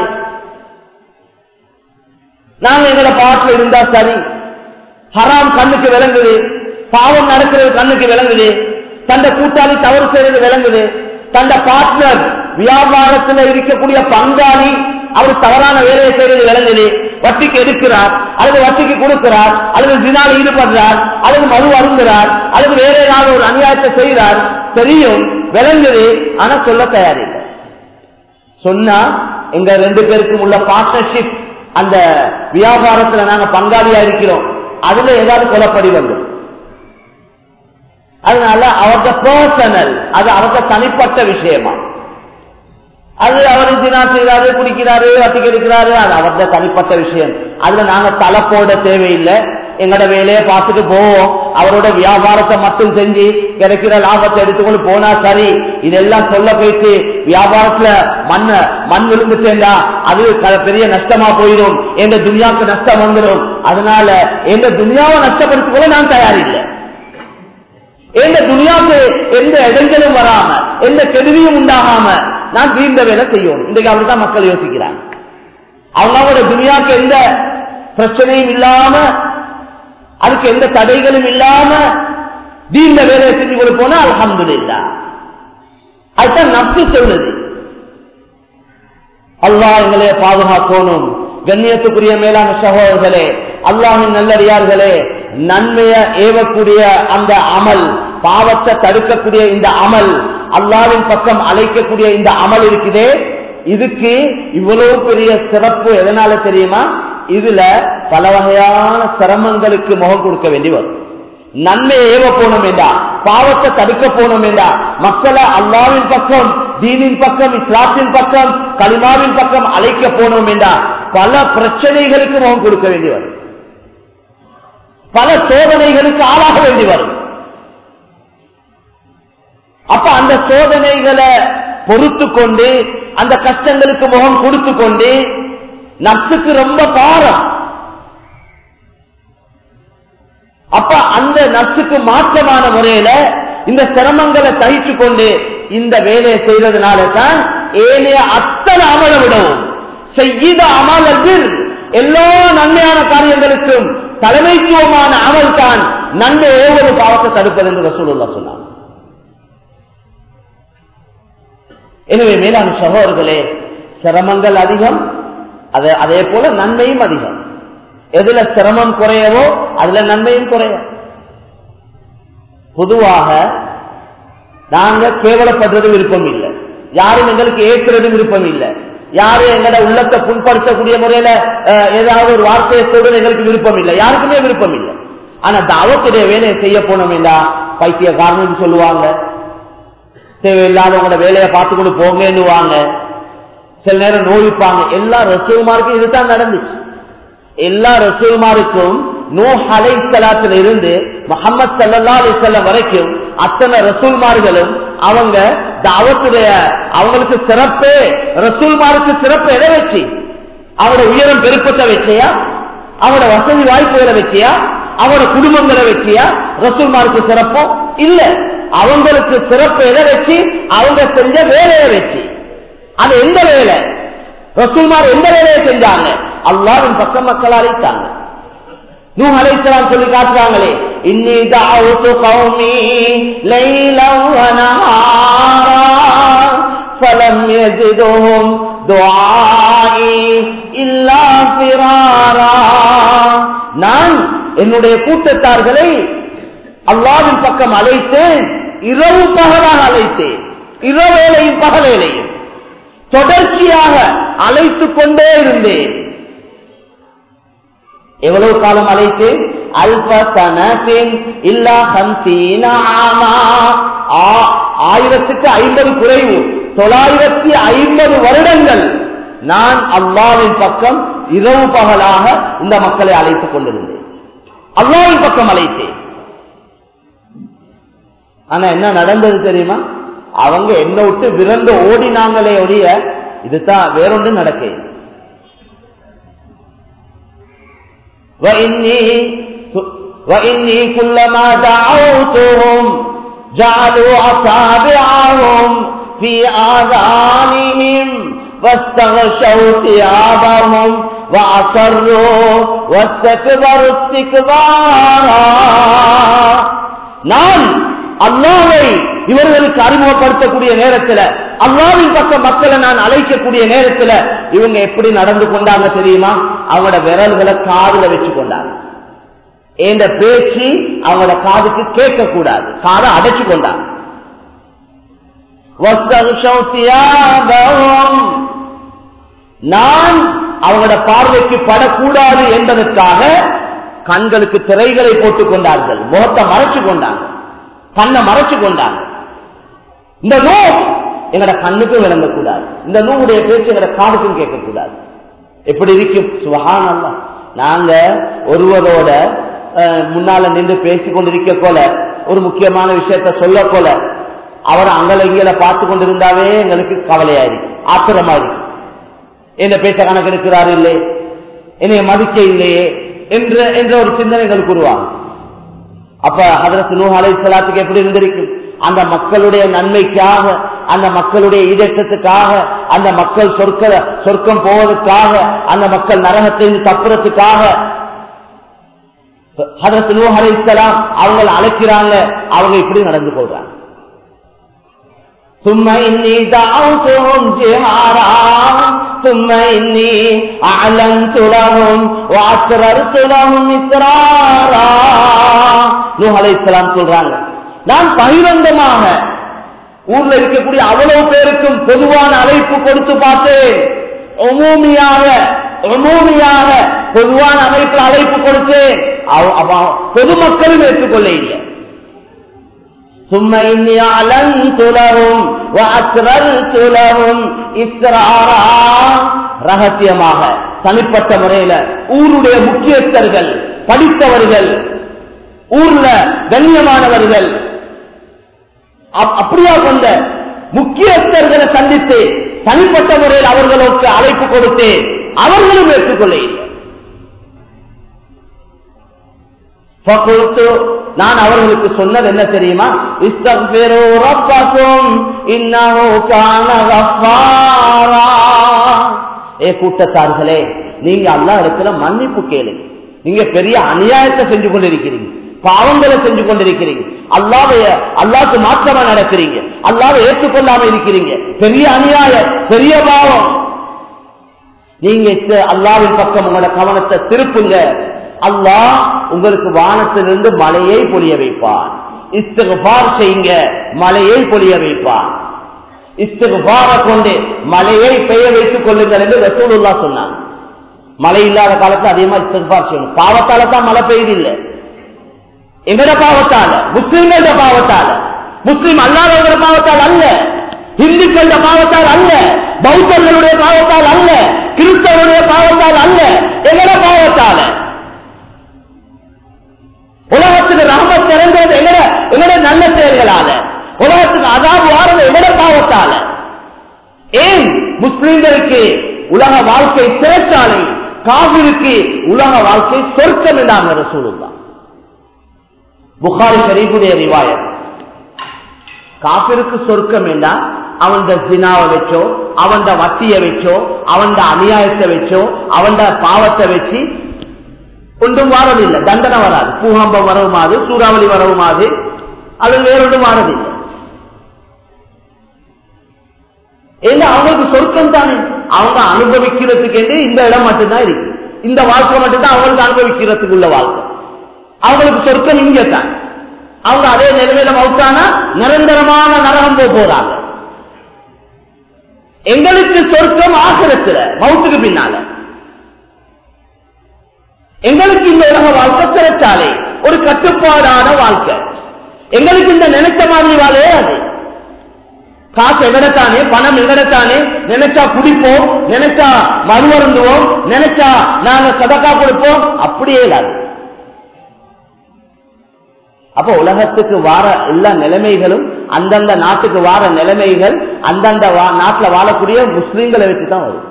நாங்க எங்களை பாட்டில் இருந்தா சரி ஹராம் கண்ணுக்கு விளங்குது பாவம் நடக்கிறது கண்ணுக்கு விளங்குது தந்த கூட்டாளி தவறு செய்யறது விளங்குது தந்த பார்ட்னர் வியாபாரத்தில் இருக்கக்கூடிய பங்காளி அவர் தவறான வேலையை செய்யறது விளங்குது வட்டிக்கு எடுக்கிறார் அல்லது வட்டிக்கு கொடுக்கிறார் அல்லது தினால் ஈடுபடுறார் அல்லது மது அருந்துகிறார் அல்லது வேற ஏதாவது ஒரு அநியாயத்தை செய்கிறார் தெரியும் விளங்குது ஆனா சொல்ல தயாரில்லை சொன்னா எங்க ரெண்டு பேருக்கும் உள்ள பார்ட்னர்ஷிப் அந்த வியாபாரத்துல நாங்க பங்காளியா இருக்கிறோம் அதுல ஏதாவது கொலப்படி வந்து அதனால அவர்த பர்சனல் அது அவர்த தனிப்பட்ட விஷயமா அது அவர் தினா செய்யறாரு குடிக்கிறாரு வட்டிக்கு எடுக்கிறாரு அது அவர்த தனிப்பட்ட விஷயம் அதுல நாங்க தலை போட தேவையில்லை எங்கட வேலையை பார்த்துட்டு போவோம் அவரோட வியாபாரத்தை மட்டும் செஞ்சு கிடைக்கிற லாபத்தை எடுத்துக்கொண்டு போனா சரி இதெல்லாம் சொல்ல போயிட்டு வியாபாரத்துல மண்ண மண் விழுந்து சேர்ந்தா அது க- பெரிய நஷ்டமா போயிடும் எங்க துனியாவுக்கு நஷ்டம் வந்துடும் அதனால எங்க துனியாவை நஷ்டப்படுத்திக் கொள்ள நான் தயாரில்லை எந்த துனியாவுக்கு எந்த இடைஞ்சலும் வராம எந்த கெடுதியும் உண்டாகாம நான் வீண்ட வேலை செய்யணும் இன்றைக்கு அப்படித்தான் மக்கள் யோசிக்கிறாங்க அவங்களோட துனியாவுக்கு எந்த பிரச்சனையும் இல்லாம அதுக்கு எந்த தடைகளும் இல்லாம தீண்ட வேலையை செஞ்சு கொண்டு போனா அல்ஹம்துலில்லாஹ் அதுதான் நப்சு சொல்லுது அல்லாஹ் எங்களை பாதுகாக்கணும் கண்ணியத்துக்குரிய மேலான சகோதரர்களே அல்லாஹின் நல்லடியார்களே நன்மைய ஏவக்கூடிய அந்த அமல் பாவத்தை தடுக்கக்கூடிய இந்த அமல் அல்லாவின் பக்கம் அழைக்கக்கூடிய இந்த அமல் இருக்குதே இதுக்கு இவ்வளவு பெரிய சிறப்பு எதனால தெரியுமா இதுல பல வகையான சிரமங்களுக்கு முகம் கொடுக்க வேண்டி வரும் நன்மை ஏவ போனோம் என்றா பாவத்தை தடுக்க போனோம் என்றா மக்களை அல்லாவின் பக்கம் தீனின் பக்கம் இஸ்லாத்தின் பக்கம் கலிமாவின் பக்கம் அழைக்க போனோம் என்றா பல பிரச்சனைகளுக்கு முகம் கொடுக்க வேண்டி வரும் பல சோதனைகளுக்கு ஆளாக வேண்டி வரும் அப்ப அந்த சோதனைகளை பொறுத்து கொண்டு அந்த கஷ்டங்களுக்கு முகம் கொடுத்து கொண்டு நப்சுக்கு ரொம்ப பாரம் அப்ப அந்த நப்சுக்கு மாற்றமான முறையில இந்த சிரமங்களை தயிச்சு கொண்டு இந்த வேலையை செய்யறதுனால தான் ஏனைய அத்தனை அமல விடவும் செய்த அமலத்தில் எல்லா நன்மையான காரியங்களுக்கும் தலைமைத்துவமான அமல் தான் நன்மை ஏவது பாவத்தை தடுப்பது என்று ரசூலுல்லா சொன்னார் எனவே மேலான சகோதரர்களே சிரமங்கள் அதிகம் அதே போல நன்மையும் அதிகம் எதுல சிரமம் குறையவோ அதுல நன்மையும் குறையும் பொதுவாக நாங்க கேவலப்படுறது விருப்பம் இல்லை யாரும் எங்களுக்கு ஏற்கிறது விருப்பம் இல்லை யாரும் எங்களோட உள்ளத்தை புண்படுத்தக்கூடிய முறையில ஏதாவது ஒரு வார்த்தையை சொல்றது எங்களுக்கு விருப்பம் இல்லை யாருக்குமே விருப்பம் இல்லை ஆனா தாவத்துடைய வேலையை செய்ய போனோம்டா பைத்திய காரணம் சொல்லுவாங்க தேவையில்லாதவங்களோட வேலையை பார்த்து கொண்டு போங்கன்னுவாங்க சில நேரம் நோய்ப்பாங்க எல்லா ரசூல்மாருக்கும் இதுதான் நடந்துச்சு எல்லா ரசூல்மாருக்கும் நோ அலை சலாத்துல இருந்து முகமது சல்லா அலி செல்லம் வரைக்கும் அத்தனை ரசூல்மார்களும் அவங்க தாவத்துடைய அவங்களுக்கு சிறப்பு ரசூல்மாருக்கு சிறப்பு எதை வச்சு அவரோட உயரம் பெருப்பத்தை வச்சியா அவரோட வசதி வாய்ப்புகளை வச்சியா அவரோட குடும்பங்களை வச்சியா ரசூல்மாருக்கு சிறப்போ இல்ல அவங்களுக்கு சிறப்பு எதை வச்சு அவங்க செஞ்ச வேலையை வச்சு அது எந்த வேலை ரசூல்மார் எந்த வேலையை செஞ்சாங்க அல்லாவின் பக்க மக்கள் அழைத்தாங்க நூ அழைத்தலாம் சொல்லி காட்டுறாங்களே இன்னி தாவுத்து கௌமி லைலம் ஃபலம் யஜிதுஹும் துஆஇ இல்லா ஃபிராரா நான் என்னுடைய கூட்டத்தார்களை அல்லாவின் பக்கம் அழைத்தேன் இரவு பகலாக அழைத்தேன் இரவேளையும் பகலேளையும் தொடர்ச்சியாக அழைத்துக் கொண்டே இருந்தேன் எவ்வளவு காலம் அழைத்து அல்பசனத்தின் இல்லா ஆயிரத்துக்கு ஐம்பது குறைவு தொள்ளாயிரத்தி ஐம்பது வருடங்கள் நான் அல்லாவின் பக்கம் இரவு பகலாக இந்த மக்களை அழைத்துக் கொண்டிருந்தேன் அல்லாவின் பக்கம் அழைத்தேன் ஆனா என்ன நடந்தது தெரியுமா அவங்க என்ன விட்டு விரண்டு ஓடினாங்களே ஒழிய இதுதான் வேறொன்று நடக்க وإني كلما دعوتهم جعلوا أصابعهم في آذانهم واستغشوا ثيابهم وأصروا واستكبروا استكبارا நான் அல்லாவை இவர்களுக்கு அறிமுகப்படுத்தக்கூடிய நேரத்தில் அல்லாவின் பக்கம் மக்களை நான் அழைக்கக்கூடிய நேரத்தில் இவங்க எப்படி நடந்து கொண்டாங்க தெரியுமா அவங்களோட விரல்களை காதுல வச்சு கொண்டாங்க இந்த பேச்சு அவங்களோட காதுக்கு கேட்க கூடாது காதை அடைச்சு கொண்டாங்க நான் அவங்களோட பார்வைக்கு படக்கூடாது என்பதற்காக கண்களுக்கு திரைகளை போட்டுக் கொண்டார்கள் முகத்தை மறைச்சு கொண்டாங்க கண்ணை மறைச்சு கொண்டாங்க இந்த நோ எங்கட கண்ணுக்கும் விளங்கக்கூடாது இந்த நூவுடைய பேச்சு எங்கட காதுக்கும் கேட்கக்கூடாது எப்படி இருக்கும் சுகான் அல்ல நாங்க ஒருவரோட முன்னால நின்று பேசி கொண்டிருக்க போல ஒரு முக்கியமான விஷயத்த சொல்ல போல அவர் அங்கல இங்கல பார்த்து கொண்டிருந்தாவே எங்களுக்கு கவலையா இருக்கு ஆத்திரமா இருக்கு என்ன பேச கணக்கு இருக்கிறாரு இல்லை என்னைய மதிக்க இல்லையே என்ற என்ற ஒரு சிந்தனைகள் உருவாகும் அப்ப அதற்கு நூ அலை சலாத்துக்கு எப்படி இருந்திருக்கும் அந்த மக்களுடைய நன்மைக்காக அந்த மக்களுடைய ஈடேற்றத்துக்காக அந்த மக்கள் சொர்க்க சொர்க்கம் போவதற்காக அந்த மக்கள் நரகத்தை தப்புறதுக்காக அதற்கு நூ அலை சலாம் அவங்க அழைக்கிறாங்க அவங்க இப்படி நடந்து கொள்றாங்க ثم إني دعوتهم جهارا ثم إني أعلنت لهم وأسررت لهم إسرارا நூஹ் அலைஹிஸ்ஸலாம் சொல்றாங்க நான் பகிரங்கமாக ஊர்ல இருக்கக்கூடிய அவ்வளவு பேருக்கும் பொதுவான அழைப்பு கொடுத்து பார்த்தேன் ஒமூமியாக ஒமூமியாக பொதுவான அமைப்பில் அழைப்பு கொடுத்தேன் அவ- அவ- பொதுமக்களும் ஏற்றுக்கொள்ள இல்லை ثم إني أعلنت لهم وأسررت لهم إسرارا ரகசியமாக தனிப்பட்ட முறையில ஊருடைய முக்கியஸ்தர்கள் படித்தவர்கள் ஊர்ல கண்ணியமானவர்கள் அப்- அப்படியா கொண்ட முக்கியஸ்தர்களை சந்தித்து தனிப்பட்ட முறையில் அவர்களுக்கு அழைப்பு கொடுத்து அவர்களும் ஏற்றுக்கொள்ள இல்லை فقلت நான் அவர்களுக்கு சொன்னது என்ன தெரியுமா இஸ்தக்பிரு ரப்பக்கும் இன்னஹு கான கஃபாரா ஏ கூட்டத்தார்களே நீங்க அல்லாஹ் இடத்துல மன்னிப்பு கேளுங்க நீங்க பெரிய அநியாயத்தை செஞ்சு கொண்டிருக்கிறீங்க பாவங்களை செஞ்சு கொண்டிருக்கிறீங்க அல்லாவை அல்லாஹ்க்கு மாற்றமா நடக்கிறீங்க அல்லாவை ஏற்றுக்கொள்ளாம இருக்கிறீங்க பெரிய அநியாயம் பெரிய பாவம் நீங்க இப்ப அல்லாவின் பக்கம் உங்களோட கவனத்தை திருப்புங்க அல்லாஹ் உங்களுக்கு வானத்திலிருந்து மழையை பொழிய வைப்பார் இஸ்திகுபார் செய்யுங்க மழையை பொழிய வைப்பார் இஸ்திகுபார கொண்டு மழையை பெய்ய வைத்துக் கொள்ளுங்கள் என்று ரசூலுல்லா சொன்னாங்க மழை இல்லாத காலத்துல அதிகமா இஸ்திகுபார் செய்யணும் பாவத்தால தான் மழை பெய்யுது இல்ல எங்கட பாவத்தால முஸ்லிம்கள பாவத்தால முஸ்லிம் அல்லாதவங்கள பாவத்தால் அல்ல இந்துக்கள பாவத்தால் அல்ல பௌத்தர்களுடைய பாவத்தால் அல்ல கிறிஸ்தவருடைய பாவத்தால் அல்ல எங்கட பாவத்தால உலகத்துக்கு ரஹமத் திறந்தது எங்கட எங்கட நல்ல செயல்களால உலகத்துக்கு அதாவது வாரது எங்கட பாவத்தால ஏன் முஸ்லிம்களுக்கு உலக வாழ்க்கை சிறைச்சாலை காவிருக்கு உலக வாழ்க்கை சொர்க்கம் என்றாங்க ரசூலுல்லா புகாரி ஷரீஃபுடைய ரிவாயத் காபிருக்கு சொர்க்கம் என்றால் அவன் ஜினாவை வச்சோ அவன் வட்டியை வச்சோ அவன் அநியாயத்தை வச்சோ அவன் பாவத்தை வச்சு ஒன்றும் வாரதில்லை தண்டனை வராது பூகம்பம் வரவுமாது சூறாவளி வரவுமாது அது வேறொன்றும் வாரதில்லை ஏன்னா அவங்களுக்கு சொர்க்கம் தானே அவங்க அனுபவிக்கிறதுக்கு என்று இந்த இடம் மட்டும்தான் இருக்கு இந்த வாழ்க்கை மட்டும்தான் அவங்களுக்கு அனுபவிக்கிறதுக்கு உள்ள வாழ்க்கை அவங்களுக்கு சொர்க்கம் இங்கே தான் அவங்க அதே நிலைமையில மவுத்தானா நிரந்தரமான நரகம் போக போறாங்க எங்களுக்கு சொர்க்கம் ஆசிரத்துல மவுத்துக்கு பின்னால எங்களுக்கு இந்த உலக வாழ்க்கை சிறைச்சாலை ஒரு கட்டுப்பாடான வாழ்க்கை எங்களுக்கு இந்த நினைச்ச மாதிரி வாழையே அது காசு எங்கடத்தானே பணம் எங்கடத்தானே நினைச்சா குடிப்போம் நினைச்சா மறுமருந்துவோம் நினைச்சா நாங்க சதக்கா கொடுப்போம் அப்படியே இல்லாது அப்ப உலகத்துக்கு வார எல்லா நிலைமைகளும் அந்தந்த நாட்டுக்கு வார நிலைமைகள் அந்தந்த வா- நாட்டுல வாழக்கூடிய முஸ்லிம்களை வச்சுதான் வரும்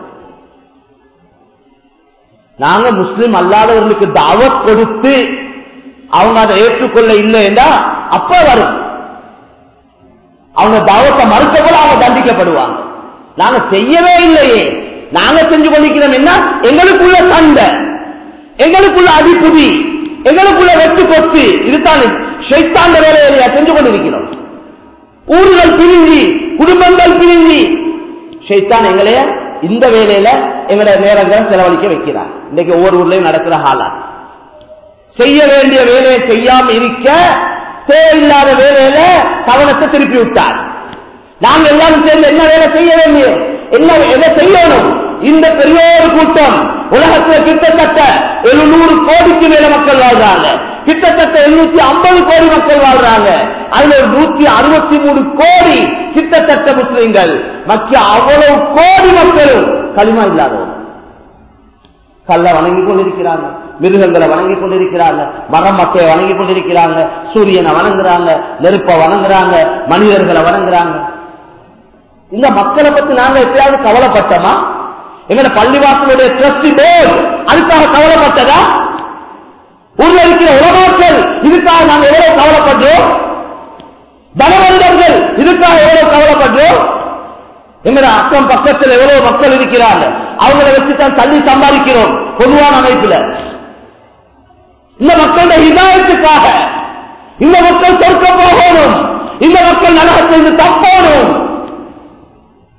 நாங்க முஸ்லிம் அல்லாதவர்களுக்கு தாவத் கொடுத்து அவங்க அதை ஏற்றுக்கொள்ள இல்லைன்னா அப்ப வரும் அவங்க தாவத்தை மறுத்த போல அவங்க தண்டிக்கப்படுவாங்க நாங்க செய்யவே இல்லையே நாங்க செஞ்சு கொண்டிருக்கிறோம் என்ன எங்களுக்குள்ள சண்டை எங்களுக்குள்ள அடிப்புதி எங்களுக்குள்ள வெட்டு கொத்து இதுதான் ஷைத்தாந்த வேலையை செஞ்சு கொண்டிருக்கிறோம் ஊர்கள் பிரிஞ்சு குடும்பங்கள் பிரிஞ்சு ஷைத்தான் எங்களைய இந்த வேலையில எங்களை நேரங்களை செலவழிக்க வைக்கிறார் இன்னைக்கு ஒவ்வொரு ஊர்லயும் நடக்கிற ஹாலா செய்ய வேண்டிய வேலையை செய்யாம இருக்க தேவையில்லாத வேலையில கவனத்தை திருப்பி விட்டார் நாங்க எல்லாரும் சேர்ந்து என்ன வேலை செய்ய வேண்டிய என்ன எதை செய்யணும் இந்த பெரிய ஒரு கூட்டம் உலகத்துல கிட்டத்தட்ட எழுநூறு கோடிக்கு மேல மக்கள் வாழ்றாங்க கிட்டத்தட்ட எழுநூத்தி ஐம்பது கோடி மக்கள் வாழ்றாங்க அதுல ஒரு நூத்தி அறுபத்தி மூணு கோடி கிட்டத்தட்ட முஸ்லிம்கள் மற்ற அவ்வளவு கோடி மக்களும் களிமா இல்லாதவங்க கல்ல வணங்கி கொண்டிருக்கிறாங்க மிருகங்களை வணங்கி கொண்டிருக்கிறாங்க மரம் மக்கையை வணங்கி கொண்டிருக்கிறாங்க சூரியனை வணங்குறாங்க நெருப்பை வணங்குறாங்க மனிதர்களை வணங்குறாங்க இந்த மக்களை பத்தி நாங்க எப்பயாவது கவலைப்பட்டோமா எங்க பள்ளிவாசலுடைய ட்ரஸ்டி போர்டு அதுக்காக கவலைப்பட்டதா ஊர்ல இருக்கிற உலமாக்கள் இதுக்காக நாங்க எவ்வளவு கவலைப்பட்டோம் தனவந்தர்கள் இதுக்காக எவ்வளவு கவலைப்பட்டோம் எங்கட அக்கம் பக்கத்தில் எவ்வளவு மக்கள் இருக்கிறாங்க அவங்கள வச்சுதான் தள்ளி சம்பாதிக்கிறோம் பொதுவான அமைப்புல இந்த மக்களுடைய இதாயத்துக்காக இந்த மக்கள் சொர்க்கம் போகணும் இந்த மக்கள் நரகத்திலிருந்து தப்போணும்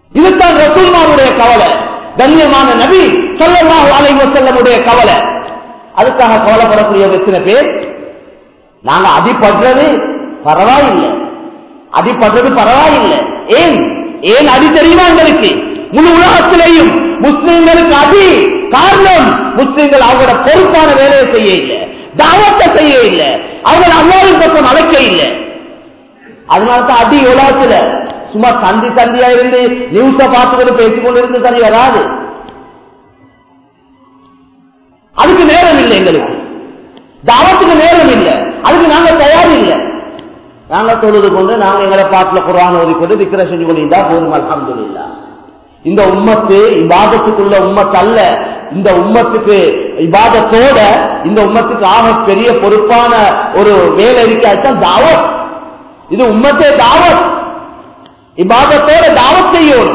இதுதான் ரசூல்மாருடைய கவலை கண்ணியமான நபி சொல்லலாம் அலைவ செல்லமுடைய கவலை அதுக்காக கவலைப்படக்கூடிய எத்தனை பேர் நாங்க அடிபடுறது பரவாயில்லை அடிபடுறது பரவாயில்லை ஏன் ஏன் அடி தெரியுமா எங்களுக்கு முழு உலகத்திலேயும் முஸ்லிம்களுக்கு அடி காரணம் முஸ்லிம்கள் அவங்களோட பொறுப்பான வேலையை செய்ய இல்லை தாவத்தை செய்ய இல்லை அவங்க அல்லாவின் பக்கம் அழைக்க இல்லை அதனாலதான் அடி உலகத்துல சும்மா சந்தி சந்தியா இருந்து நியூஸ பார்த்துக்கிட்டு பேசிக்கொண்டு இருந்து சரி வராது அதுக்கு நேரம் இல்லை எங்களுக்கு தாவத்துக்கு நேரம் இல்லை அதுக்கு நாங்க தயார் இல்லை நாங்க தொழுது கொண்டு நாங்க எங்களை பாட்டுல குரான் ஓதிக்கொண்டு விக்கிர செஞ்சு கொண்டிருந்தா போதும் அலமதுல்லா இந்த உம்மத்து இபாதத்துக்குள்ள உம்மத்து அல்ல இந்த உம்மத்துக்கு இபாதத்தோட இந்த உம்மத்துக்கு ஆக பெரிய பொறுப்பான ஒரு வேலை இருக்காச்சும் தாவத் இது உம்மத்தே தாவத் இபாதத்தோட தாவத் செய்யும்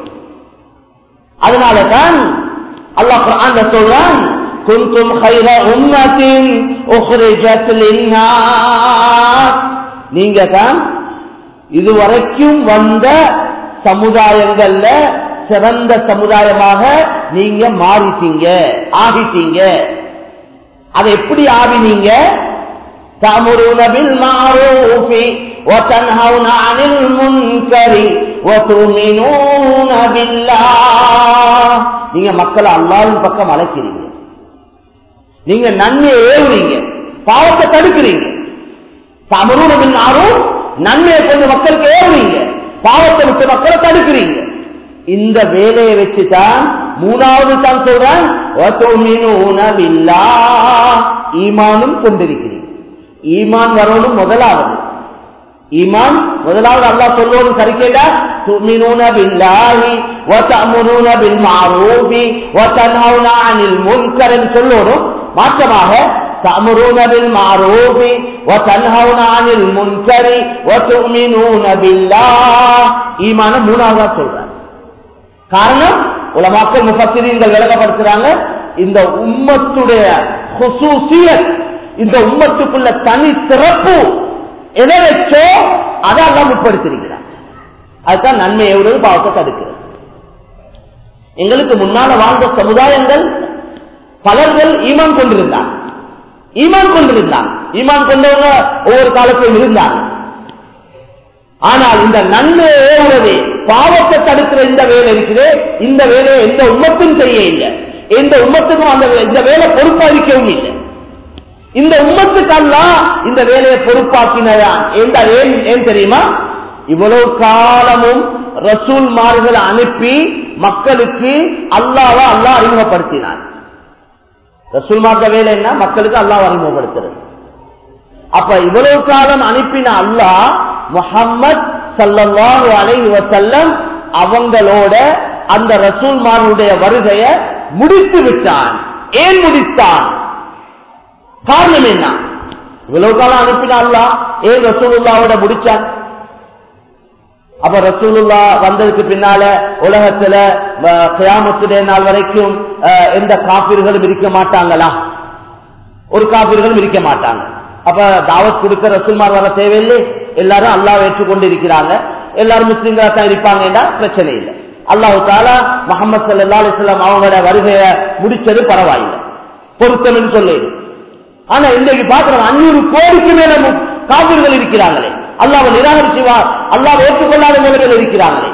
அதனால தான் அல்லாஹ் குர்ஆன்ல சொல்றான் كنتم خير أمة أخرجت للناس நீங்க தான் இதுவரைக்கும் வந்த சமுதாயங்கள்ல சிறந்த சமுதாயமாக நீங்க மாறிட்டீங்க ஆகிட்டீங்க அதை எப்படி ஆகினீங்க تأمرون بالمعروف وتنهون عن المنكر وتؤمنون بالله நீங்க மக்களை அல்லாவின் பக்கம் அழைக்கிறீங்க நீங்க நன்மையை ஏவுறீங்க பாவத்தை தடுக்கிறீங்க தமருடன் ஆறும் நன்மையை கொண்டு மக்களுக்கு ஏவுறீங்க பாவத்தை விட்டு மக்களை தடுக்கிறீங்க இந்த வேலையை வச்சுதான் மூணாவது தான் சொல்றான் ஈமானும் கொண்டிருக்கிறீங்க ஈமான் வரணும் முதலாவது ஈமான் முதலாவது அல்லா சொல்லணும் சரிக்கேடா تؤمنون بالله وتأمرون بالمعروف وتنهون عن المنكر சொல்லணும் மாற்றமாக تأمرون بالمعروف وتنهون عن المنكر وتؤمنون بالله ஈமான மூணாவதா சொல்றாங்க காரணம் உலமாக்கள் முப்பத்திரீங்கள் விளக்கப்படுத்துறாங்க இந்த உம்மத்துடைய ஹுசூசியத் இந்த உம்மத்துக்குள்ள தனி சிறப்பு எதை வச்சோ அதை எல்லாம் முற்படுத்திருக்கிறார் அதுதான் நன்மை எவ்வளவு பாவத்தை தடுக்கிறது எங்களுக்கு முன்னால வாழ்ந்த சமுதாயங்கள் பலர்கள் ஈமான் கொண்டிருந்தாங்க ஈமான் கொண்டிருந்தாங்க ஈமான் கொண்டவங்க ஒவ்வொரு காலத்திலும் இருந்தாங்க ஆனால் இந்த நன்மை ஏவுறது பாவத்தை தடுக்கிற இந்த வேலை இருக்குது இந்த வேலையை எந்த உம்மத்தும் செய்ய இல்லை எந்த உம்மத்துக்கும் அந்த இந்த வேலை பொறுப்பளிக்கவும் இல்லை இந்த உம்மத்துக்கெல்லாம் இந்த வேலையை பொறுப்பாக்கினதான் எந்த ஏன் ஏன் தெரியுமா இவ்வளவு காலமும் ரசூல்மார்களை அனுப்பி மக்களுக்கு அல்லாவ அல்லா அறிமுகப்படுத்தினார் ரசூல்மார்க்க வேலை என்ன மக்களுக்கு அல்லாஹ் அறிமுகப்படுத்துறது அப்ப இவ்வளவு காலம் அனுப்பின அல்லாஹ் முகம்மது சல்லாஹு அலைஹி வசல்லம் அவங்களோட அந்த ரசூல்மாருடைய வருகையை முடித்து விட்டான் ஏன் முடித்தான் காரணம் என்ன இவ்வளவு காலம் அனுப்பினா அல்லாஹ் ஏன் ரசூலுல்லாவோட முடிச்சான் அப்ப ரசூலுல்லா வந்ததுக்கு பின்னால உலகத்துல கியாமத்துடைய நாள் வரைக்கும் எந்த காப்பீர்களும் இருக்க மாட்டாங்களா ஒரு காப்பீர்களும் இருக்க மாட்டாங்க அப்ப தாவத் கொடுக்க ரசூல்மார் வர தேவையில்லை எல்லாரும் அல்லாஹ் ஏற்றுக்கொண்டு இருக்கிறாங்க எல்லாரும் முஸ்லீம்களா தான் இருப்பாங்கன்னா பிரச்சனை இல்லை அல்லாஹு தாலா முகமது சல்லா அலிஸ்லாம் அவங்களோட வருகையை முடிச்சது பரவாயில்லை பொருத்தம் சொல்லி ஆனா இன்றைக்கு பாக்குறோம் அஞ்சூறு கோடிக்கு மேல காப்பீர்கள் இருக்கிறாங்களே அல்லாவை நிராகரிச்சுவா அல்லாவை ஏற்றுக்கொள்ளாத நிலைகள் இருக்கிறாங்களே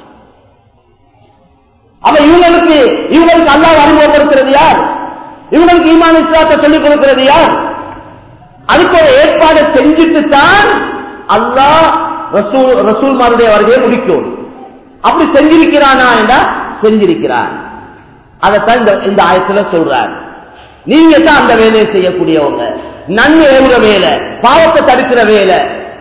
அப்ப இவங்களுக்கு இவங்களுக்கு அல்லாஹ் அறிமுகப்படுத்துறது யார் இவங்களுக்கு ஈமான இஸ்லாத்தை சொல்லிக் கொடுக்கிறது யார் அதுக்கு ஒரு ஏற்பாடு செஞ்சுட்டு தான் அல்லாஹ் ரசூல் ரசூல்மாருடைய வருகையை முடிக்கும் அப்படி செஞ்சிருக்கிறானா என்றா செஞ்சிருக்கிறான் அதைத்தான் இந்த இந்த ஆயத்துல சொல்றார் நீங்க தான் அந்த வேலையை செய்யக்கூடியவங்க நன்மை ஏவுற வேலை பாவத்தை தடுக்கிற வேலை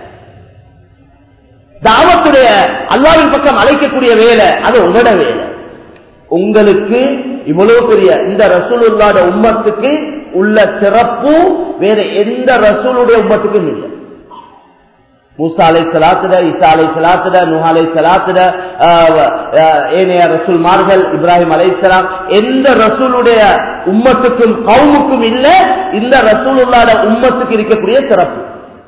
தாவத்துடைய அல்லாவின் பக்கம் அழைக்கக்கூடிய வேலை அது உங்களோட வேலை உங்களுக்கு இவ்வளவு பெரிய இந்த ரசூலுல்லாட உம்மத்துக்கு உள்ள சிறப்பு வேற எந்த ரசூலுடைய உம்மத்துக்கும் இல்லை மூசா அலை சலாத்துட இசா அலை சலாத்துட நுஹாலை சலாத்துட ஏனைய ரசூல்மார்கள் இப்ராஹிம் அலை சலாம் எந்த ரசூலுடைய உம்மத்துக்கும் கவுமுக்கும் இல்ல இந்த ரசூலுல்லாட உம்மத்துக்கு இருக்கக்கூடிய சிறப்பு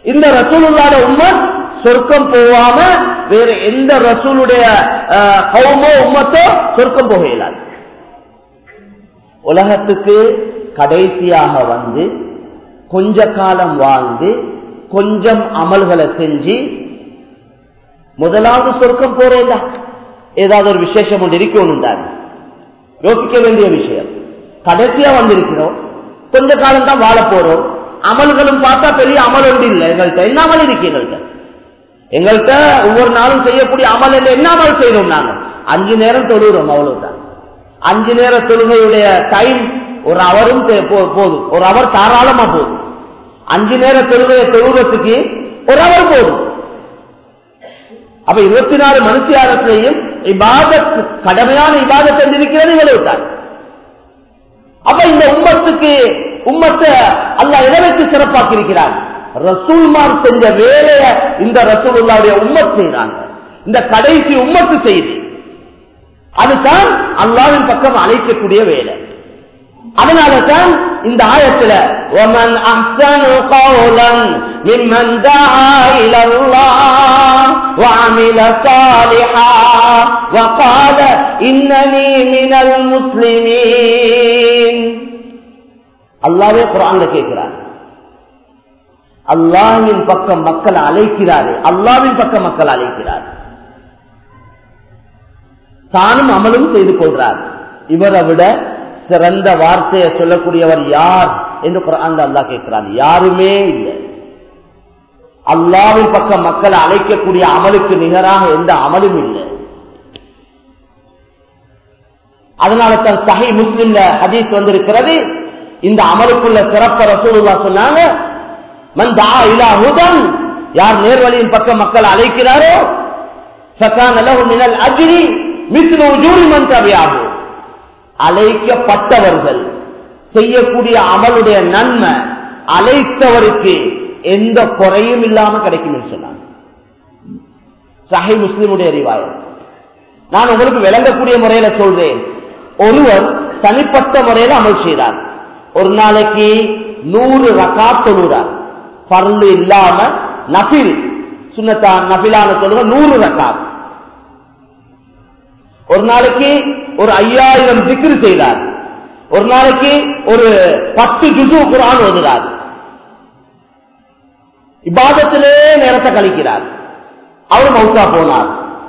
இந்த ரசூலுல்லாட உண்மை சொர்க்கம் போகாம வேற எந்த ரசூலுடைய அஹ், கௌமோ உம்மத்தோ சொர்க்கம் போக இயலாது உலகத்துக்கு கடைசியாக வந்து கொஞ்ச காலம் வாழ்ந்து கொஞ்சம் அமல்களை செஞ்சு முதலாவது சொர்க்கம் போறேன் ஏதாவது ஒரு விசேஷம் ஒன்று இருக்கணும் தான் யோசிக்க வேண்டிய விஷயம் கடைசியா வந்திருக்கிறோம் கொஞ்ச காலம் தான் வாழ போறோம் அமல்களும் பார்த்தா பெரிய அமல் ஒன்று இல்லை எங்கள்கிட்ட என்ன அமல் இருக்கு எங்கள்கிட்ட எங்கள்கிட்ட ஒவ்வொரு நாளும் செய்யக்கூடிய அமல் என்ன என்ன அமல் செய்யறோம் நாங்க அஞ்சு நேரம் தொழுகிறோம் அவ்வளவுதான் அஞ்சு நேர தொழுகையுடைய டைம் ஒரு அவரும் தே- போ- போதும் ஒரு அவர் தாராளமா போதும் அஞ்சு நேர தொழுகையை தொழுகிறதுக்கு ஒரு அவர் போதும் அப்ப இருபத்தி நாலு மனுஷியாரத்திலையும் இபாதத் கடமையான இபாதத் இருக்கிறது இவ்வளவு தான் அப்ப இந்த உம்மத்துக்கு உம்மத்தை அல்லாஹ் எதை வச்சு சிறப்பாக்கி இருக்கிறார் ரசூல்மார் செஞ்ச வேலையை இந்த ரசூலுல்லாவுடைய உம்மத் செய்றாங்க இந்த கடைசி உம்மத்து செய்து அதுதான் அல்லாவின் பக்கம் அழைக்கக்கூடிய வேலை அதனால தான் இந்த ஆயத்துல وَمَنْ أَحْسَنُ قَوْلًا مِمَّنْ دَعَا إِلَى اللَّهِ وَعَمِلَ صَالِحًا وَقَالَ إِنَّنِي مِنَ الْمُسْلِمِينَ அல்லாவே குரான்ல கேட்கிறார் அல்லாஹ்வின் பக்கம் மக்கள் அழைக்கிறாரு அல்லாவின் பக்கம் மக்கள் அழைக்கிறார் தானும் அமலும் செய்து கொள்றார் இவரை விட சிறந்த வார்த்தையை சொல்லக்கூடியவர் யார் என்று குரான் அல்லாஹ் கேட்கிறார் யாருமே இல்லை அல்லாவின் பக்கம் மக்களை அழைக்கக்கூடிய அமலுக்கு நிகராக எந்த அமலும் இல்லை அதனால தான் சஹி முஸ்லிம்ல ஹதீஸ் வந்திருக்கிறது இந்த அமலுக்குள்ள சிறப்ப ரசூலுல்லா சொன்னாங்க மன் தா இலா ஹுதன் யார் நேர்வழியின் பக்கம் மக்கள் அழைக்கிறாரோ சக்கான லஹு மினல் அஜ்ரி மிஸ்லு உஜூரி மன் தபியாகு அழைக்கப்பட்டவர்கள் செய்யக்கூடிய அமலுடைய நன்மை அழைத்தவருக்கு எந்த குறையும் இல்லாம கிடைக்கும் என்று சொன்னாங்க சஹி முஸ்லிமுடைய அறிவாயம் நான் உங்களுக்கு விளங்கக்கூடிய முறையில சொல்றேன் ஒருவர் தனிப்பட்ட முறையில அமல் செய்தார் ஒரு நாளைக்கு நூறு ரகா தொழுறார் பருந்து இல்லாம நபில் சுண்ணத்தான் நபிலான தொழுக நூறு ரகாத் ஒரு நாளைக்கு ஒரு ஐயாயிரம் திக்ரு செய்தார் ஒரு நாளைக்கு ஒரு பத்து ஜுசு குரான் ஓதுறார் இபாதத்திலே நேரத்தை கழிக்கிறார் அவர் மவுத்தா போனார்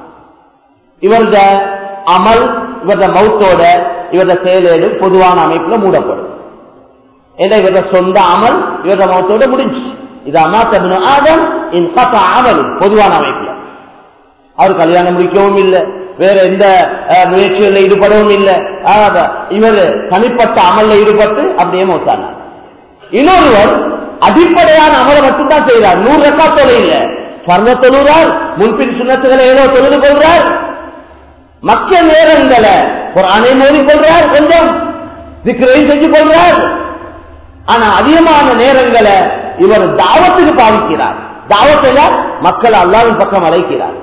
இவரது அமல் இவரது மவுத்தோட இவரது செயலேடு பொதுவான அமைப்புல மூடப்படும் ஏன்னா இவரது சொந்த அமல் இவரது மவுத்தோட முடிஞ்சு இது அமாத்தபின் ஆதம் இன் பத்த அமல் பொதுவான அமைப்புல அவர் கல்யாணம் முடிக்கவும் இல்லை வேற எந்த அஹ், முயற்சிகளில் ஈடுபடவும் இல்லை ஆக, இவர் தனிப்பட்ட அமல்ல ஈடுபட்டு அப்படியே மௌத்தானார் இன்னொருவர் அடிப்படையான அமலை மட்டும்தான் செய்கிறார் நூறு ரக்கா தொலை இல்ல பர்ண தொழுகிறார் முன்பின் சுண்ணத்துகளை ஏதோ தொழுது கொள்கிறார் மற்ற நேரங்களை ஒரு அணை மோதி கொள்றார் கொஞ்சம் திக்கரையும் செஞ்சு கொள்றார் ஆனா அதிகமான நேரங்களை இவர் தாவத்துக்கு பாவிக்கிறார் தாவத்துல மக்கள் அல்லாவின் பக்கம் அழைக்கிறார்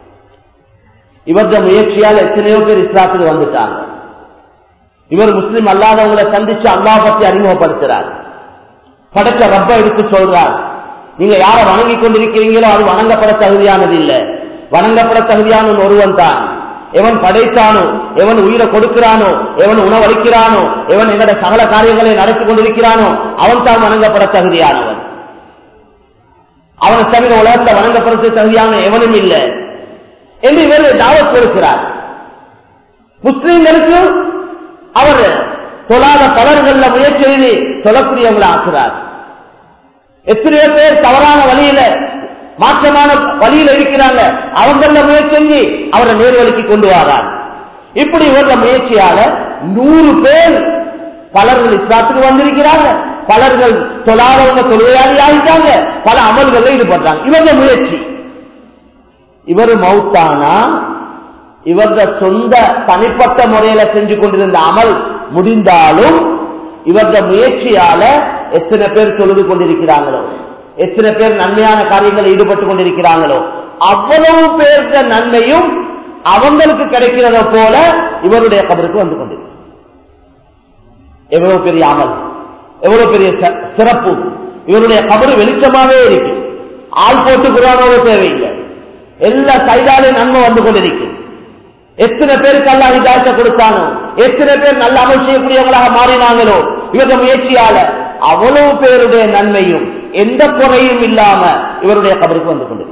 இவரது முயற்சியால் எத்தனையோ பேர் இஸ்லாத்துக்கு வந்துட்டாங்க இவர் முஸ்லிம் அல்லாதவங்களை சந்திச்சு அல்லாஹ் பத்தி அறிமுகப்படுத்துறார் படைச்ச ரப்ப எடுத்து சொல்றார் நீங்க யாரை வணங்கி கொண்டிருக்கிறீங்களோ அது வணங்கப்பட தகுதியானது இல்லை வணங்கப்பட தகுதியான ஒருவன் தான் எவன் படைத்தானோ எவன் உயிரை கொடுக்கிறானோ எவன் உணவளிக்கிறானோ எவன் எங்கட சகல காரியங்களை நடத்தி கொண்டிருக்கிறானோ அவன் தான் வணங்கப்பட தகுதியானவன் அவனை தவிர உலகத்தை வணங்கப்பட தகுதியான எவனும் இல்லை என்று இவர் தாவத் கொடுக்கிறார் முஸ்லிம்களுக்கு அவர் தொழாத பலர்கள்ல முயற்சி செய்து தொழக்கூடியவங்களை ஆக்குறார் எத்தனையோ பேர் தவறான வழியில மாற்றமான வழியில இருக்கிறாங்க அவங்கள முயற்சி செஞ்சு அவரை நேர்வழிக்கு கொண்டு வரார் இப்படி இவர முயற்சியால நூறு பேர் பலர்கள் இஸ்லாத்துக்கு வந்திருக்கிறாங்க பலர்கள் தொழாதவங்க தொழிலாளி ஆகிட்டாங்க பல அமல்கள்ல ஈடுபடுறாங்க இவங்க முயற்சி இவர் மௌத்தானா இவரது சொந்த தனிப்பட்ட முறையில செஞ்சு கொண்டிருந்த அமல் முடிந்தாலும் இவரது முயற்சியால எத்தனை பேர் தொழுது கொண்டிருக்கிறாங்களோ எத்தனை பேர் நன்மையான காரியங்களில் ஈடுபட்டு கொண்டிருக்கிறாங்களோ அவ்வளவு பேருடைய நன்மையும் அவங்களுக்கு கிடைக்கிறத போல இவருடைய கபருக்கு வந்து கொண்டிருக்கு எவ்வளவு பெரிய அமல் எவ்வளவு பெரிய ச- சிறப்பு இவருடைய கபரு வெளிச்சமாவே இருக்கு ஆள் போட்டு குரானோட தேவையில்லை எல்லா சைடாலையும் நன்மை வந்து கொண்டிருக்கும் எத்தனை பேருக்கு அல்லா இதாயத்தை கொடுத்தானோ எத்தனை பேர் நல்ல அமல் செய்யக்கூடியவங்களாக மாறினாங்களோ இவங்க முயற்சியால அவ்வளவு பேருடைய நன்மையும் எந்த குறையும் இல்லாம இவருடைய கபருக்கு வந்து கொண்டிருக்கும்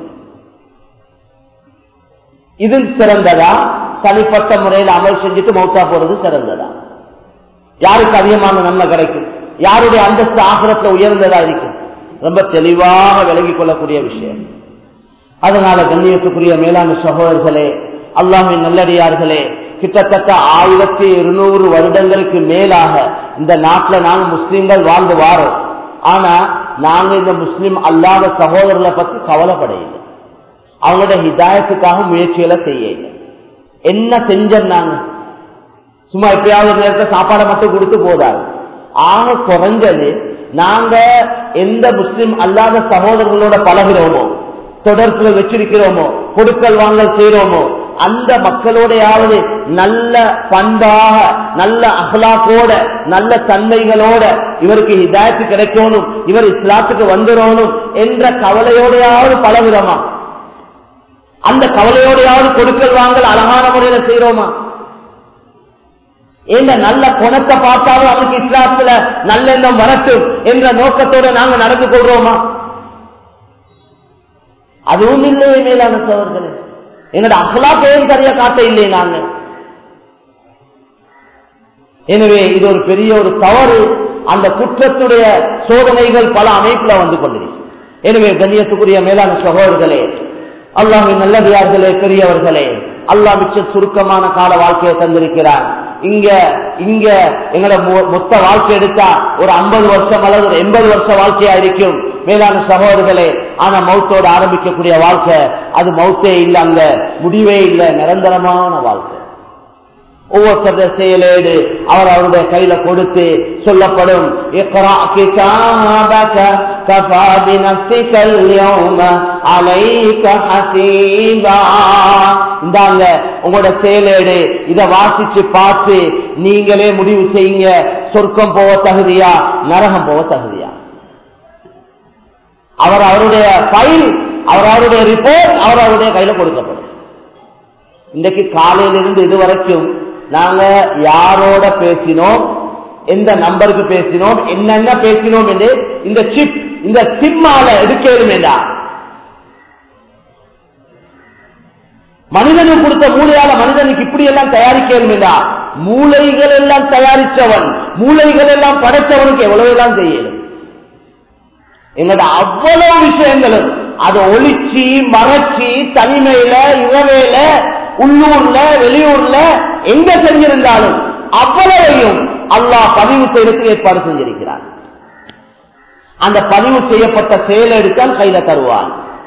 இது சிறந்ததா தனிப்பட்ட முறையில் அமல் செஞ்சுட்டு மௌத்தா போறது சிறந்ததா யாருக்கு அதிகமான நன்மை கிடைக்கும் யாருடைய அந்தஸ்து ஆசிரத்துல உயர்ந்ததா இருக்கும் ரொம்ப தெளிவாக விலகிக் கொள்ளக்கூடிய விஷயம் அதனால கண்ணியத்துக்குரிய மேலான சகோதரர்களே அல்லாஹின் நல்லடியார்களே கிட்டத்தட்ட ஆயிரத்தி இருநூறு வருடங்களுக்கு மேலாக இந்த நாட்டில் நாங்க முஸ்லீம்கள் வாழ்ந்து வாரோம் ஆனா நாங்க இந்த முஸ்லீம் அல்லாத சகோதரர்களை பத்தி கவலைப்படையில்லை அவங்களோட ஹிதாயத்துக்காக முயற்சிகளை செய்ய என்ன செஞ்சாங்க சும்மா எப்பயாவது நேரத்தை சாப்பாடை மட்டும் கொடுத்து போதாது ஆக குறைஞ்சது நாங்க எந்த முஸ்லிம் அல்லாத சகோதரர்களோட பழகிறோமோ தொடர்புல வச்சிருக்கிறோமோ கொடுக்கல் வாங்கல் செய்யறோமோ அந்த மக்களோடையாவது நல்ல பண்பாக நல்ல அகலாக்கோட நல்ல தன்மைகளோட இவருக்கு ஹிதாயத்து கிடைக்கணும் இவர் இஸ்லாத்துக்கு வந்துடணும் என்ற கவலையோடையாவது பலவிதமா அந்த கவலையோடையாவது கொடுக்கல் வாங்கல் அழகான முறையில செய்யறோமா இந்த நல்ல குணத்தை பார்த்தாலும் அவனுக்கு இஸ்லாத்துல நல்லெண்ணம் வரட்டும் என்ற நோக்கத்தோட நாங்க நடந்து கொள்றோமா அதுவும் இல்லையே மேலான சோழர்களே என்னோட அகலாக்கையும் சரியா காட்ட இல்லை நாங்க எனவே இது ஒரு பெரிய ஒரு தவறு அந்த குற்றத்துடைய சோதனைகள் பல அமைப்புல வந்து கொண்டிருக்கு எனவே கண்ணியத்துக்குரிய மேலான சகோதரர்களே அல்லாஹின் நல்லதியார்களே பெரியவர்களே அல்லாஹ் மிச்ச சுருக்கமான கால வாழ்க்கையை தந்திருக்கிறார் இங்க இங்க எங்களோட மொத்த வாழ்க்கை எடுத்தா ஒரு ஐம்பது வருஷம் அல்லது ஒரு எண்பது வருஷம் வாழ்க்கையா இருக்கும் மேலான சகோதரர்களே ஆனா மௌத்தோட ஆரம்பிக்கக்கூடிய வாழ்க்கை அது மௌத்தே இல்லை அங்க முடிவே இல்லை நிரந்தரமான வாழ்க்கை ஒவ்வொருத்தருடைய செயலேடு அவர் அவருடைய கையில கொடுத்து சொல்லப்படும் இந்தாங்க உங்களோட செயலேடு இத வாசிச்சு பார்த்து நீங்களே முடிவு செய்யுங்க சொர்க்கம் போக தகுதியா நரகம் போக தகுதியா அவர் அவருடைய ஃபைல் அவர் அவருடைய ரிப்போர்ட் அவர் அவருடைய கையில கொடுக்கப்படும் இன்றைக்கு காலையிலிருந்து இதுவரைக்கும் நாங்க யாரோட பேசினோம் எந்த நம்பருக்கு பேசினோம் என்னென்ன பேசினோம் என்று இந்த சிப் இந்த சிம்மால எடுக்கணும் என்றா மனிதனுக்கு கொடுத்த மூளையால மனிதனுக்கு இப்படி எல்லாம் தயாரிக்கணும் என்றா மூளைகள் எல்லாம் தயாரிச்சவன் மூளைகள் எல்லாம் படைச்சவனுக்கு எவ்வளவு எல்லாம் செய்யணும் எங்களோட அவ்வளவு விஷயங்களும் அதை ஒழிச்சு மறைச்சி தனிமையில இரவேல உள்ளூர்ல வெளியூர்ல எங்க செஞ்சிருந்தாலும் அவ்வளவையும் அல்லாஹ் பதிவு செய்யறதுக்கு ஏற்பாடு செஞ்சிருக்கிறார் அந்த பதிவு செய்யப்பட்ட செயலை எடுத்தான் கையில தருவான்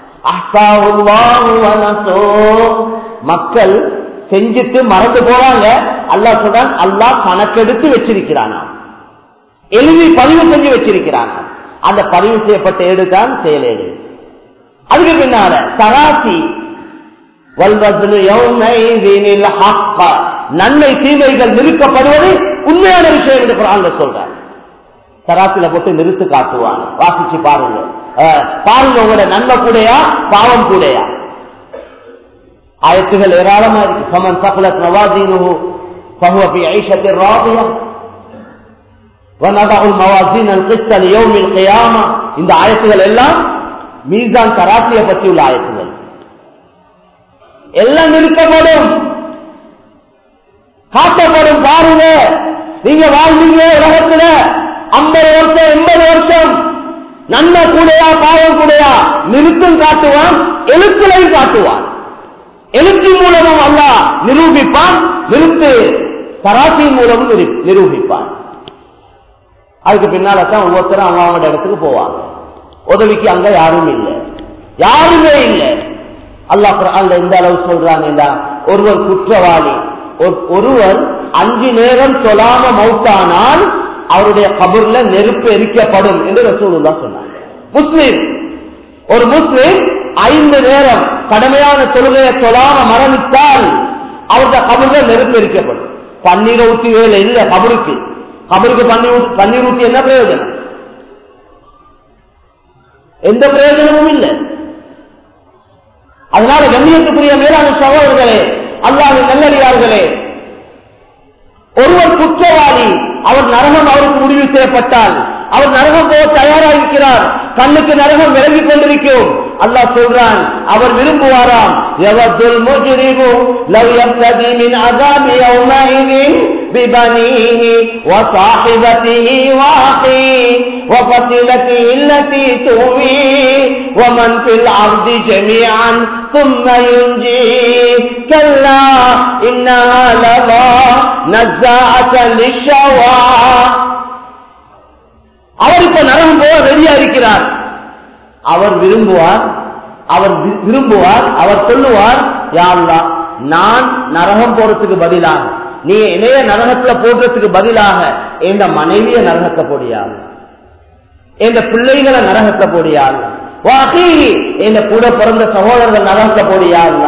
மக்கள் செஞ்சுட்டு மறந்து போறாங்க அல்லாஹ் சொல்றான் அல்லாஹ் கணக்கெடுத்து வச்சிருக்கிறானா எழுதி பதிவு செஞ்சு வச்சிருக்கிறானா அந்த பதிவு செய்யப்பட்ட ஏடு தான் செயலேடு அதுக்கு பின்னால தராசி நன்மை தீமைகள் நிறுத்தப்படுவது உண்மையான விஷயம் என்று குரான் சொல்றார் தராசில போட்டு நிறுத்து காட்டுவாங்க வாசிச்சு பாருங்க பாருங்க உங்களோட நன்மை கூடையா பாவம் கூடையா ஆயத்துகள் ஏராளமா இருக்கு சமன் சகலத் நவாதீனு பகுவபி ஐஷத்தில் ராபியா ونضع الموازين القسط ليوم القيامة இந்த ஆயத்துகள் எல்லாம் மீசான் தராசியை பற்றி உள்ள ஆயத்துகள் எல்லாம் நிறுத்தப்படும் காட்டப்படும் பாருங்க நீங்க வாழ்ந்தீங்க உலகத்துல ஐம்பது வருஷம் எண்பது வருஷம் நன்மை கூடையா பாவம் கூடையா நிறுத்தும் காட்டுவான் எழுத்துலையும் காட்டுவான் எழுத்து மூலமும் அல்ல நிரூபிப்பான் நிறுத்து தராசி மூலமும் நிரூபிப்பான் அதுக்கு பின்னால தான் ஒவ்வொருத்தரும் அவங்க அவங்களோட இடத்துக்கு போவாங்க உதவிக்கு அங்க யாரும் இல்லை யாருமே இல்லை அல்லாஹ் குரான்ல இந்த அளவு சொல்றாங்க ஒருவர் குற்றவாளி ஒருவர் அஞ்சு நேரம் சொல்லாம மௌத்தானால் அவருடைய கபூர்ல நெருப்பு எரிக்கப்படும் என்று ரசூலுல்லா சொன்னாங்க முஸ்லிம் ஒரு முஸ்லிம் ஐந்து நேரம் கடுமையான தொழுகையை சொல்லாம மரணித்தால் அவருடைய கபூர்ல நெருப்பு எரிக்கப்படும் பன்னீர் ஊற்றி வேலை இல்ல கபருக்கு கபருக்கு பன்னீர் பன்னீர் ஊற்றி என்ன பிரயோஜனம் எந்த பிரயோஜனமும் இல்லை அதனால கண்ணியத்துக்குரிய மேலான சகோதரர்களே அல்லாஹ் நல்லடியார்களே ஒருவர் குற்றவாளி அவர் நரகம் அவருக்கு முடிவு செய்யப்பட்டால் அவர் நரகம் போக தயாராகிறார் கண்ணுக்கு நரகம் விலகிக் கொண்டிருக்கும் அல்லாஹ் சொல்றான் அவர் விரும்புவாராம் எவத்துல் முஜ்ரிமு லவ் யப்ததி மின் அஸாபி யௌமைதின் ببنيه وصاحبته واخيه وفصيلته التي تؤويه ومن في الأرض جميعا ثم ينجيه كلا إنها لظى نزاعة للشوى அவர் இப்ப நரகம் போக ரெடியா இருக்கிறார் அவர் விரும்புவார் அவர் வி- விரும்புவார் அவர் சொல்லுவார் யா அல்லாஹ் நான் நரகம் போறதுக்கு பதிலாக நீ இணைய நரகத்துல போடுறதுக்கு பதிலாக எந்த மனைவிய நரகத்தை போடியாள் எந்த பிள்ளைகளை நரகத்தை போடியாள் வாகி எந்த கூட பிறந்த சகோதரர்கள் நரகத்தை போடியாள்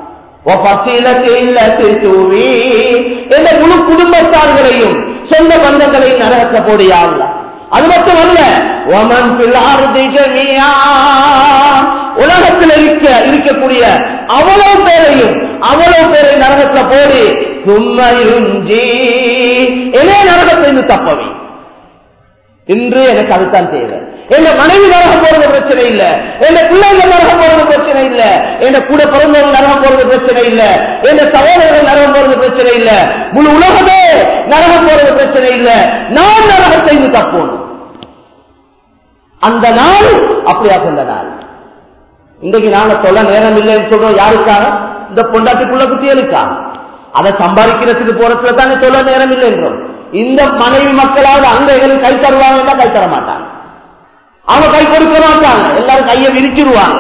எந்த முழு குடும்பத்தார்களையும் சொந்த பந்தங்களையும் நரகத்தை போடியாள் அது மட்டுமல்ல ஒமன் பிள்ளாருதி ஜமியா உலகத்தில் இருக்க இருக்கக்கூடிய அவ்வளவு பேரையும் அவ்வளவு பேரை நரகத்துல போடி சும்மையுஞ்சி என்னே நரகத்திலிருந்து தப்பவை இன்று எனக்கு அதுதான் தேவை எங்க மனைவி நரகம் போறது பிரச்சனை இல்ல எங்க பிள்ளைகள் நரகம் போறது பிரச்சனை இல்ல எங்க கூட பிறந்தவங்க நரகம் போறது பிரச்சனை இல்ல எங்க சகோதரர்கள் நரகம் போறது பிரச்சனை இல்ல முழு உலகமே நரகம் போறது பிரச்சனை இல்ல நான் நரகத்தை இருந்து தப்போணும் அந்த நாள் அப்படியா அந்த நாள் இன்றைக்கு நாங்க சொல்ல நேரம் இல்லைன்னு சொல்றோம் யாருக்காக இந்த பொண்டாட்டிக்குள்ள குட்டிகளுக்கா அதை சம்பாதிக்கிறதுக்கு போறதுல தானே சொல்ல நேரம் இல்லைன்றோம் இந்த மனைவி மக்களாவது அங்க எங்களுக்கு கை தருவாங்கன்னா கை தர மாட்டாங்க அவங்க கை கொடுக்க மாட்டாங்க எல்லாரும் கையை விரிச்சிருவாங்க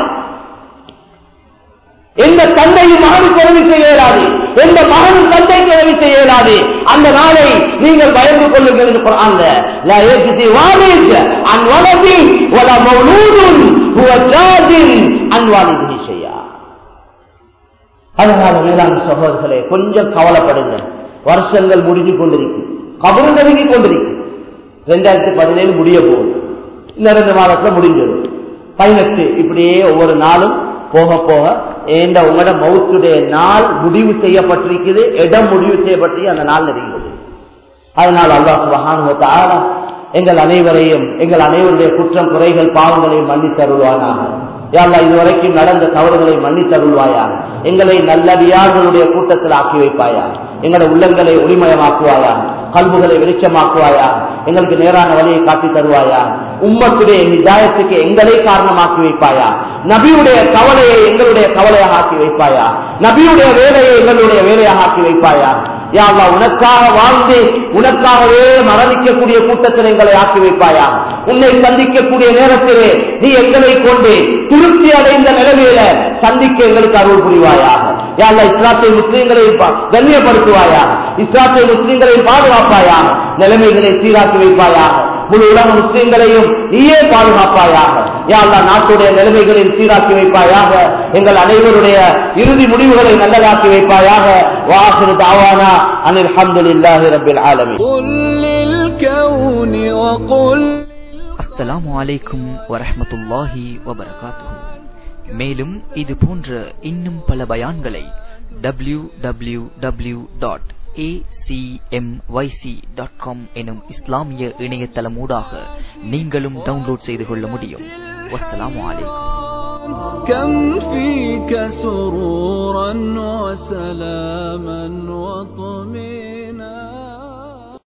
எந்த தந்தையும் மகனுக்கு உதவி செய்ய இயலாது எந்த மகனும் தந்தைக்கு உதவி செய்ய இயலாது அந்த நாளை நீங்கள் பயந்து கொள்ளுங்கள் என்று குர்ஆன்ல லா யஜ்தி வாலித் அன் வலதி வலா மௌலூதுன் ஹுவ ஜாதின் அன் வாலிதிஹி ஷையா அதனால மேலான சகோதரர்களே கொஞ்சம் கவலைப்படுங்க வருஷங்கள் முடிஞ்சு கொண்டிருக்கு கபரு நெருங்கி கொண்டிருக்கு ரெண்டாயிரத்தி பதினேழு முடிய போகுது இந்த ரெண்டு மாதத்துல முடிஞ்சிடும் பதினெட்டு இப்படியே ஒவ்வொரு நாளும் போக போக ஏண்ட உங்களோட மவுத்துடைய நாள் முடிவு செய்யப்பட்டிருக்குது இடம் முடிவு செய்யப்பட்டிருக்கு அந்த நாள் நெருங்குது அதனால் அல்லாஹ் சுபஹானஹு தஆலா எங்கள் அனைவரையும் எங்கள் அனைவருடைய குற்றம் குறைகள் பாவங்களையும் மன்னித்தருள்வானாக யாழ்லா இதுவரைக்கும் நடந்த தவறுகளை மன்னித்தருள்வாயா எங்களை நல்லடியார்களுடைய கூட்டத்தில் ஆக்கி வைப்பாயா எங்களோட உள்ளங்களை ஒளிமயமாக்குவாயா கல்புகளை வெளிச்சமாக்குவாயா எங்களுக்கு நேரான வழியை காட்டி தருவாயா உம்மத்துடைய நிதாயத்துக்கு எங்களை காரணமாக்கி வைப்பாயா நபியுடைய கவலையை எங்களுடைய கவலையாக ஆக்கி வைப்பாயா நபியுடைய வேலையை எங்களுடைய வேலையாக ஆக்கி வைப்பாயா யா அல்லாஹ் உனக்காக வாழ்ந்து உனக்காகவே மரணிக்கக்கூடிய கூட்டத்தில் எங்களை ஆக்கி வைப்பாயா உன்னை சந்திக்கக்கூடிய நேரத்திலே நீ எங்களை கொண்டு திருப்தி அடைந்த நிலைமையில சந்திக்க எங்களுக்கு அருள் புரிவாயாக யா அல்லாஹ் இஸ்லாத்தை முஸ்லீம்களை பா- கண்ணியப்படுத்துவாயா இஸ்லாத்தை முஸ்லீம்களை பாதுகாப்பாயா நிலைமைகளை சீராக்கி வைப்பாயாக முழு உலக முஸ்லீம்களையும் நீயே பாதுகாப்பாயாக யா அல்லாஹ் நாட்டுடைய நிலைமைகளில் சீராக்கி வைப்பாயாக எங்கள் அனைவருடைய இறுதி முடிவுகளை நல்லதாக்கி வைப்பாயாக வாசிறு தாவானா அனில் அல்ஹம்துலில்லாஹி ரப்பில் ஆலமீன் قل للكون وقل அஸ்ஸலாமு அலைக்கும் வரஹ்மத்துல்லாஹி வபரகாத்துஹு மேலும் இது போன்ற இன்னும் பல பயான்களை W W W dot dot com எனும் இஸ்லாமிய இணையதளமூடாக நீங்களும் டவுன்லோட் செய்து கொள்ள முடியும் வஸ்ஸலாமு அலைக்கும் كم فيك سرورا وسلاما وطمئنا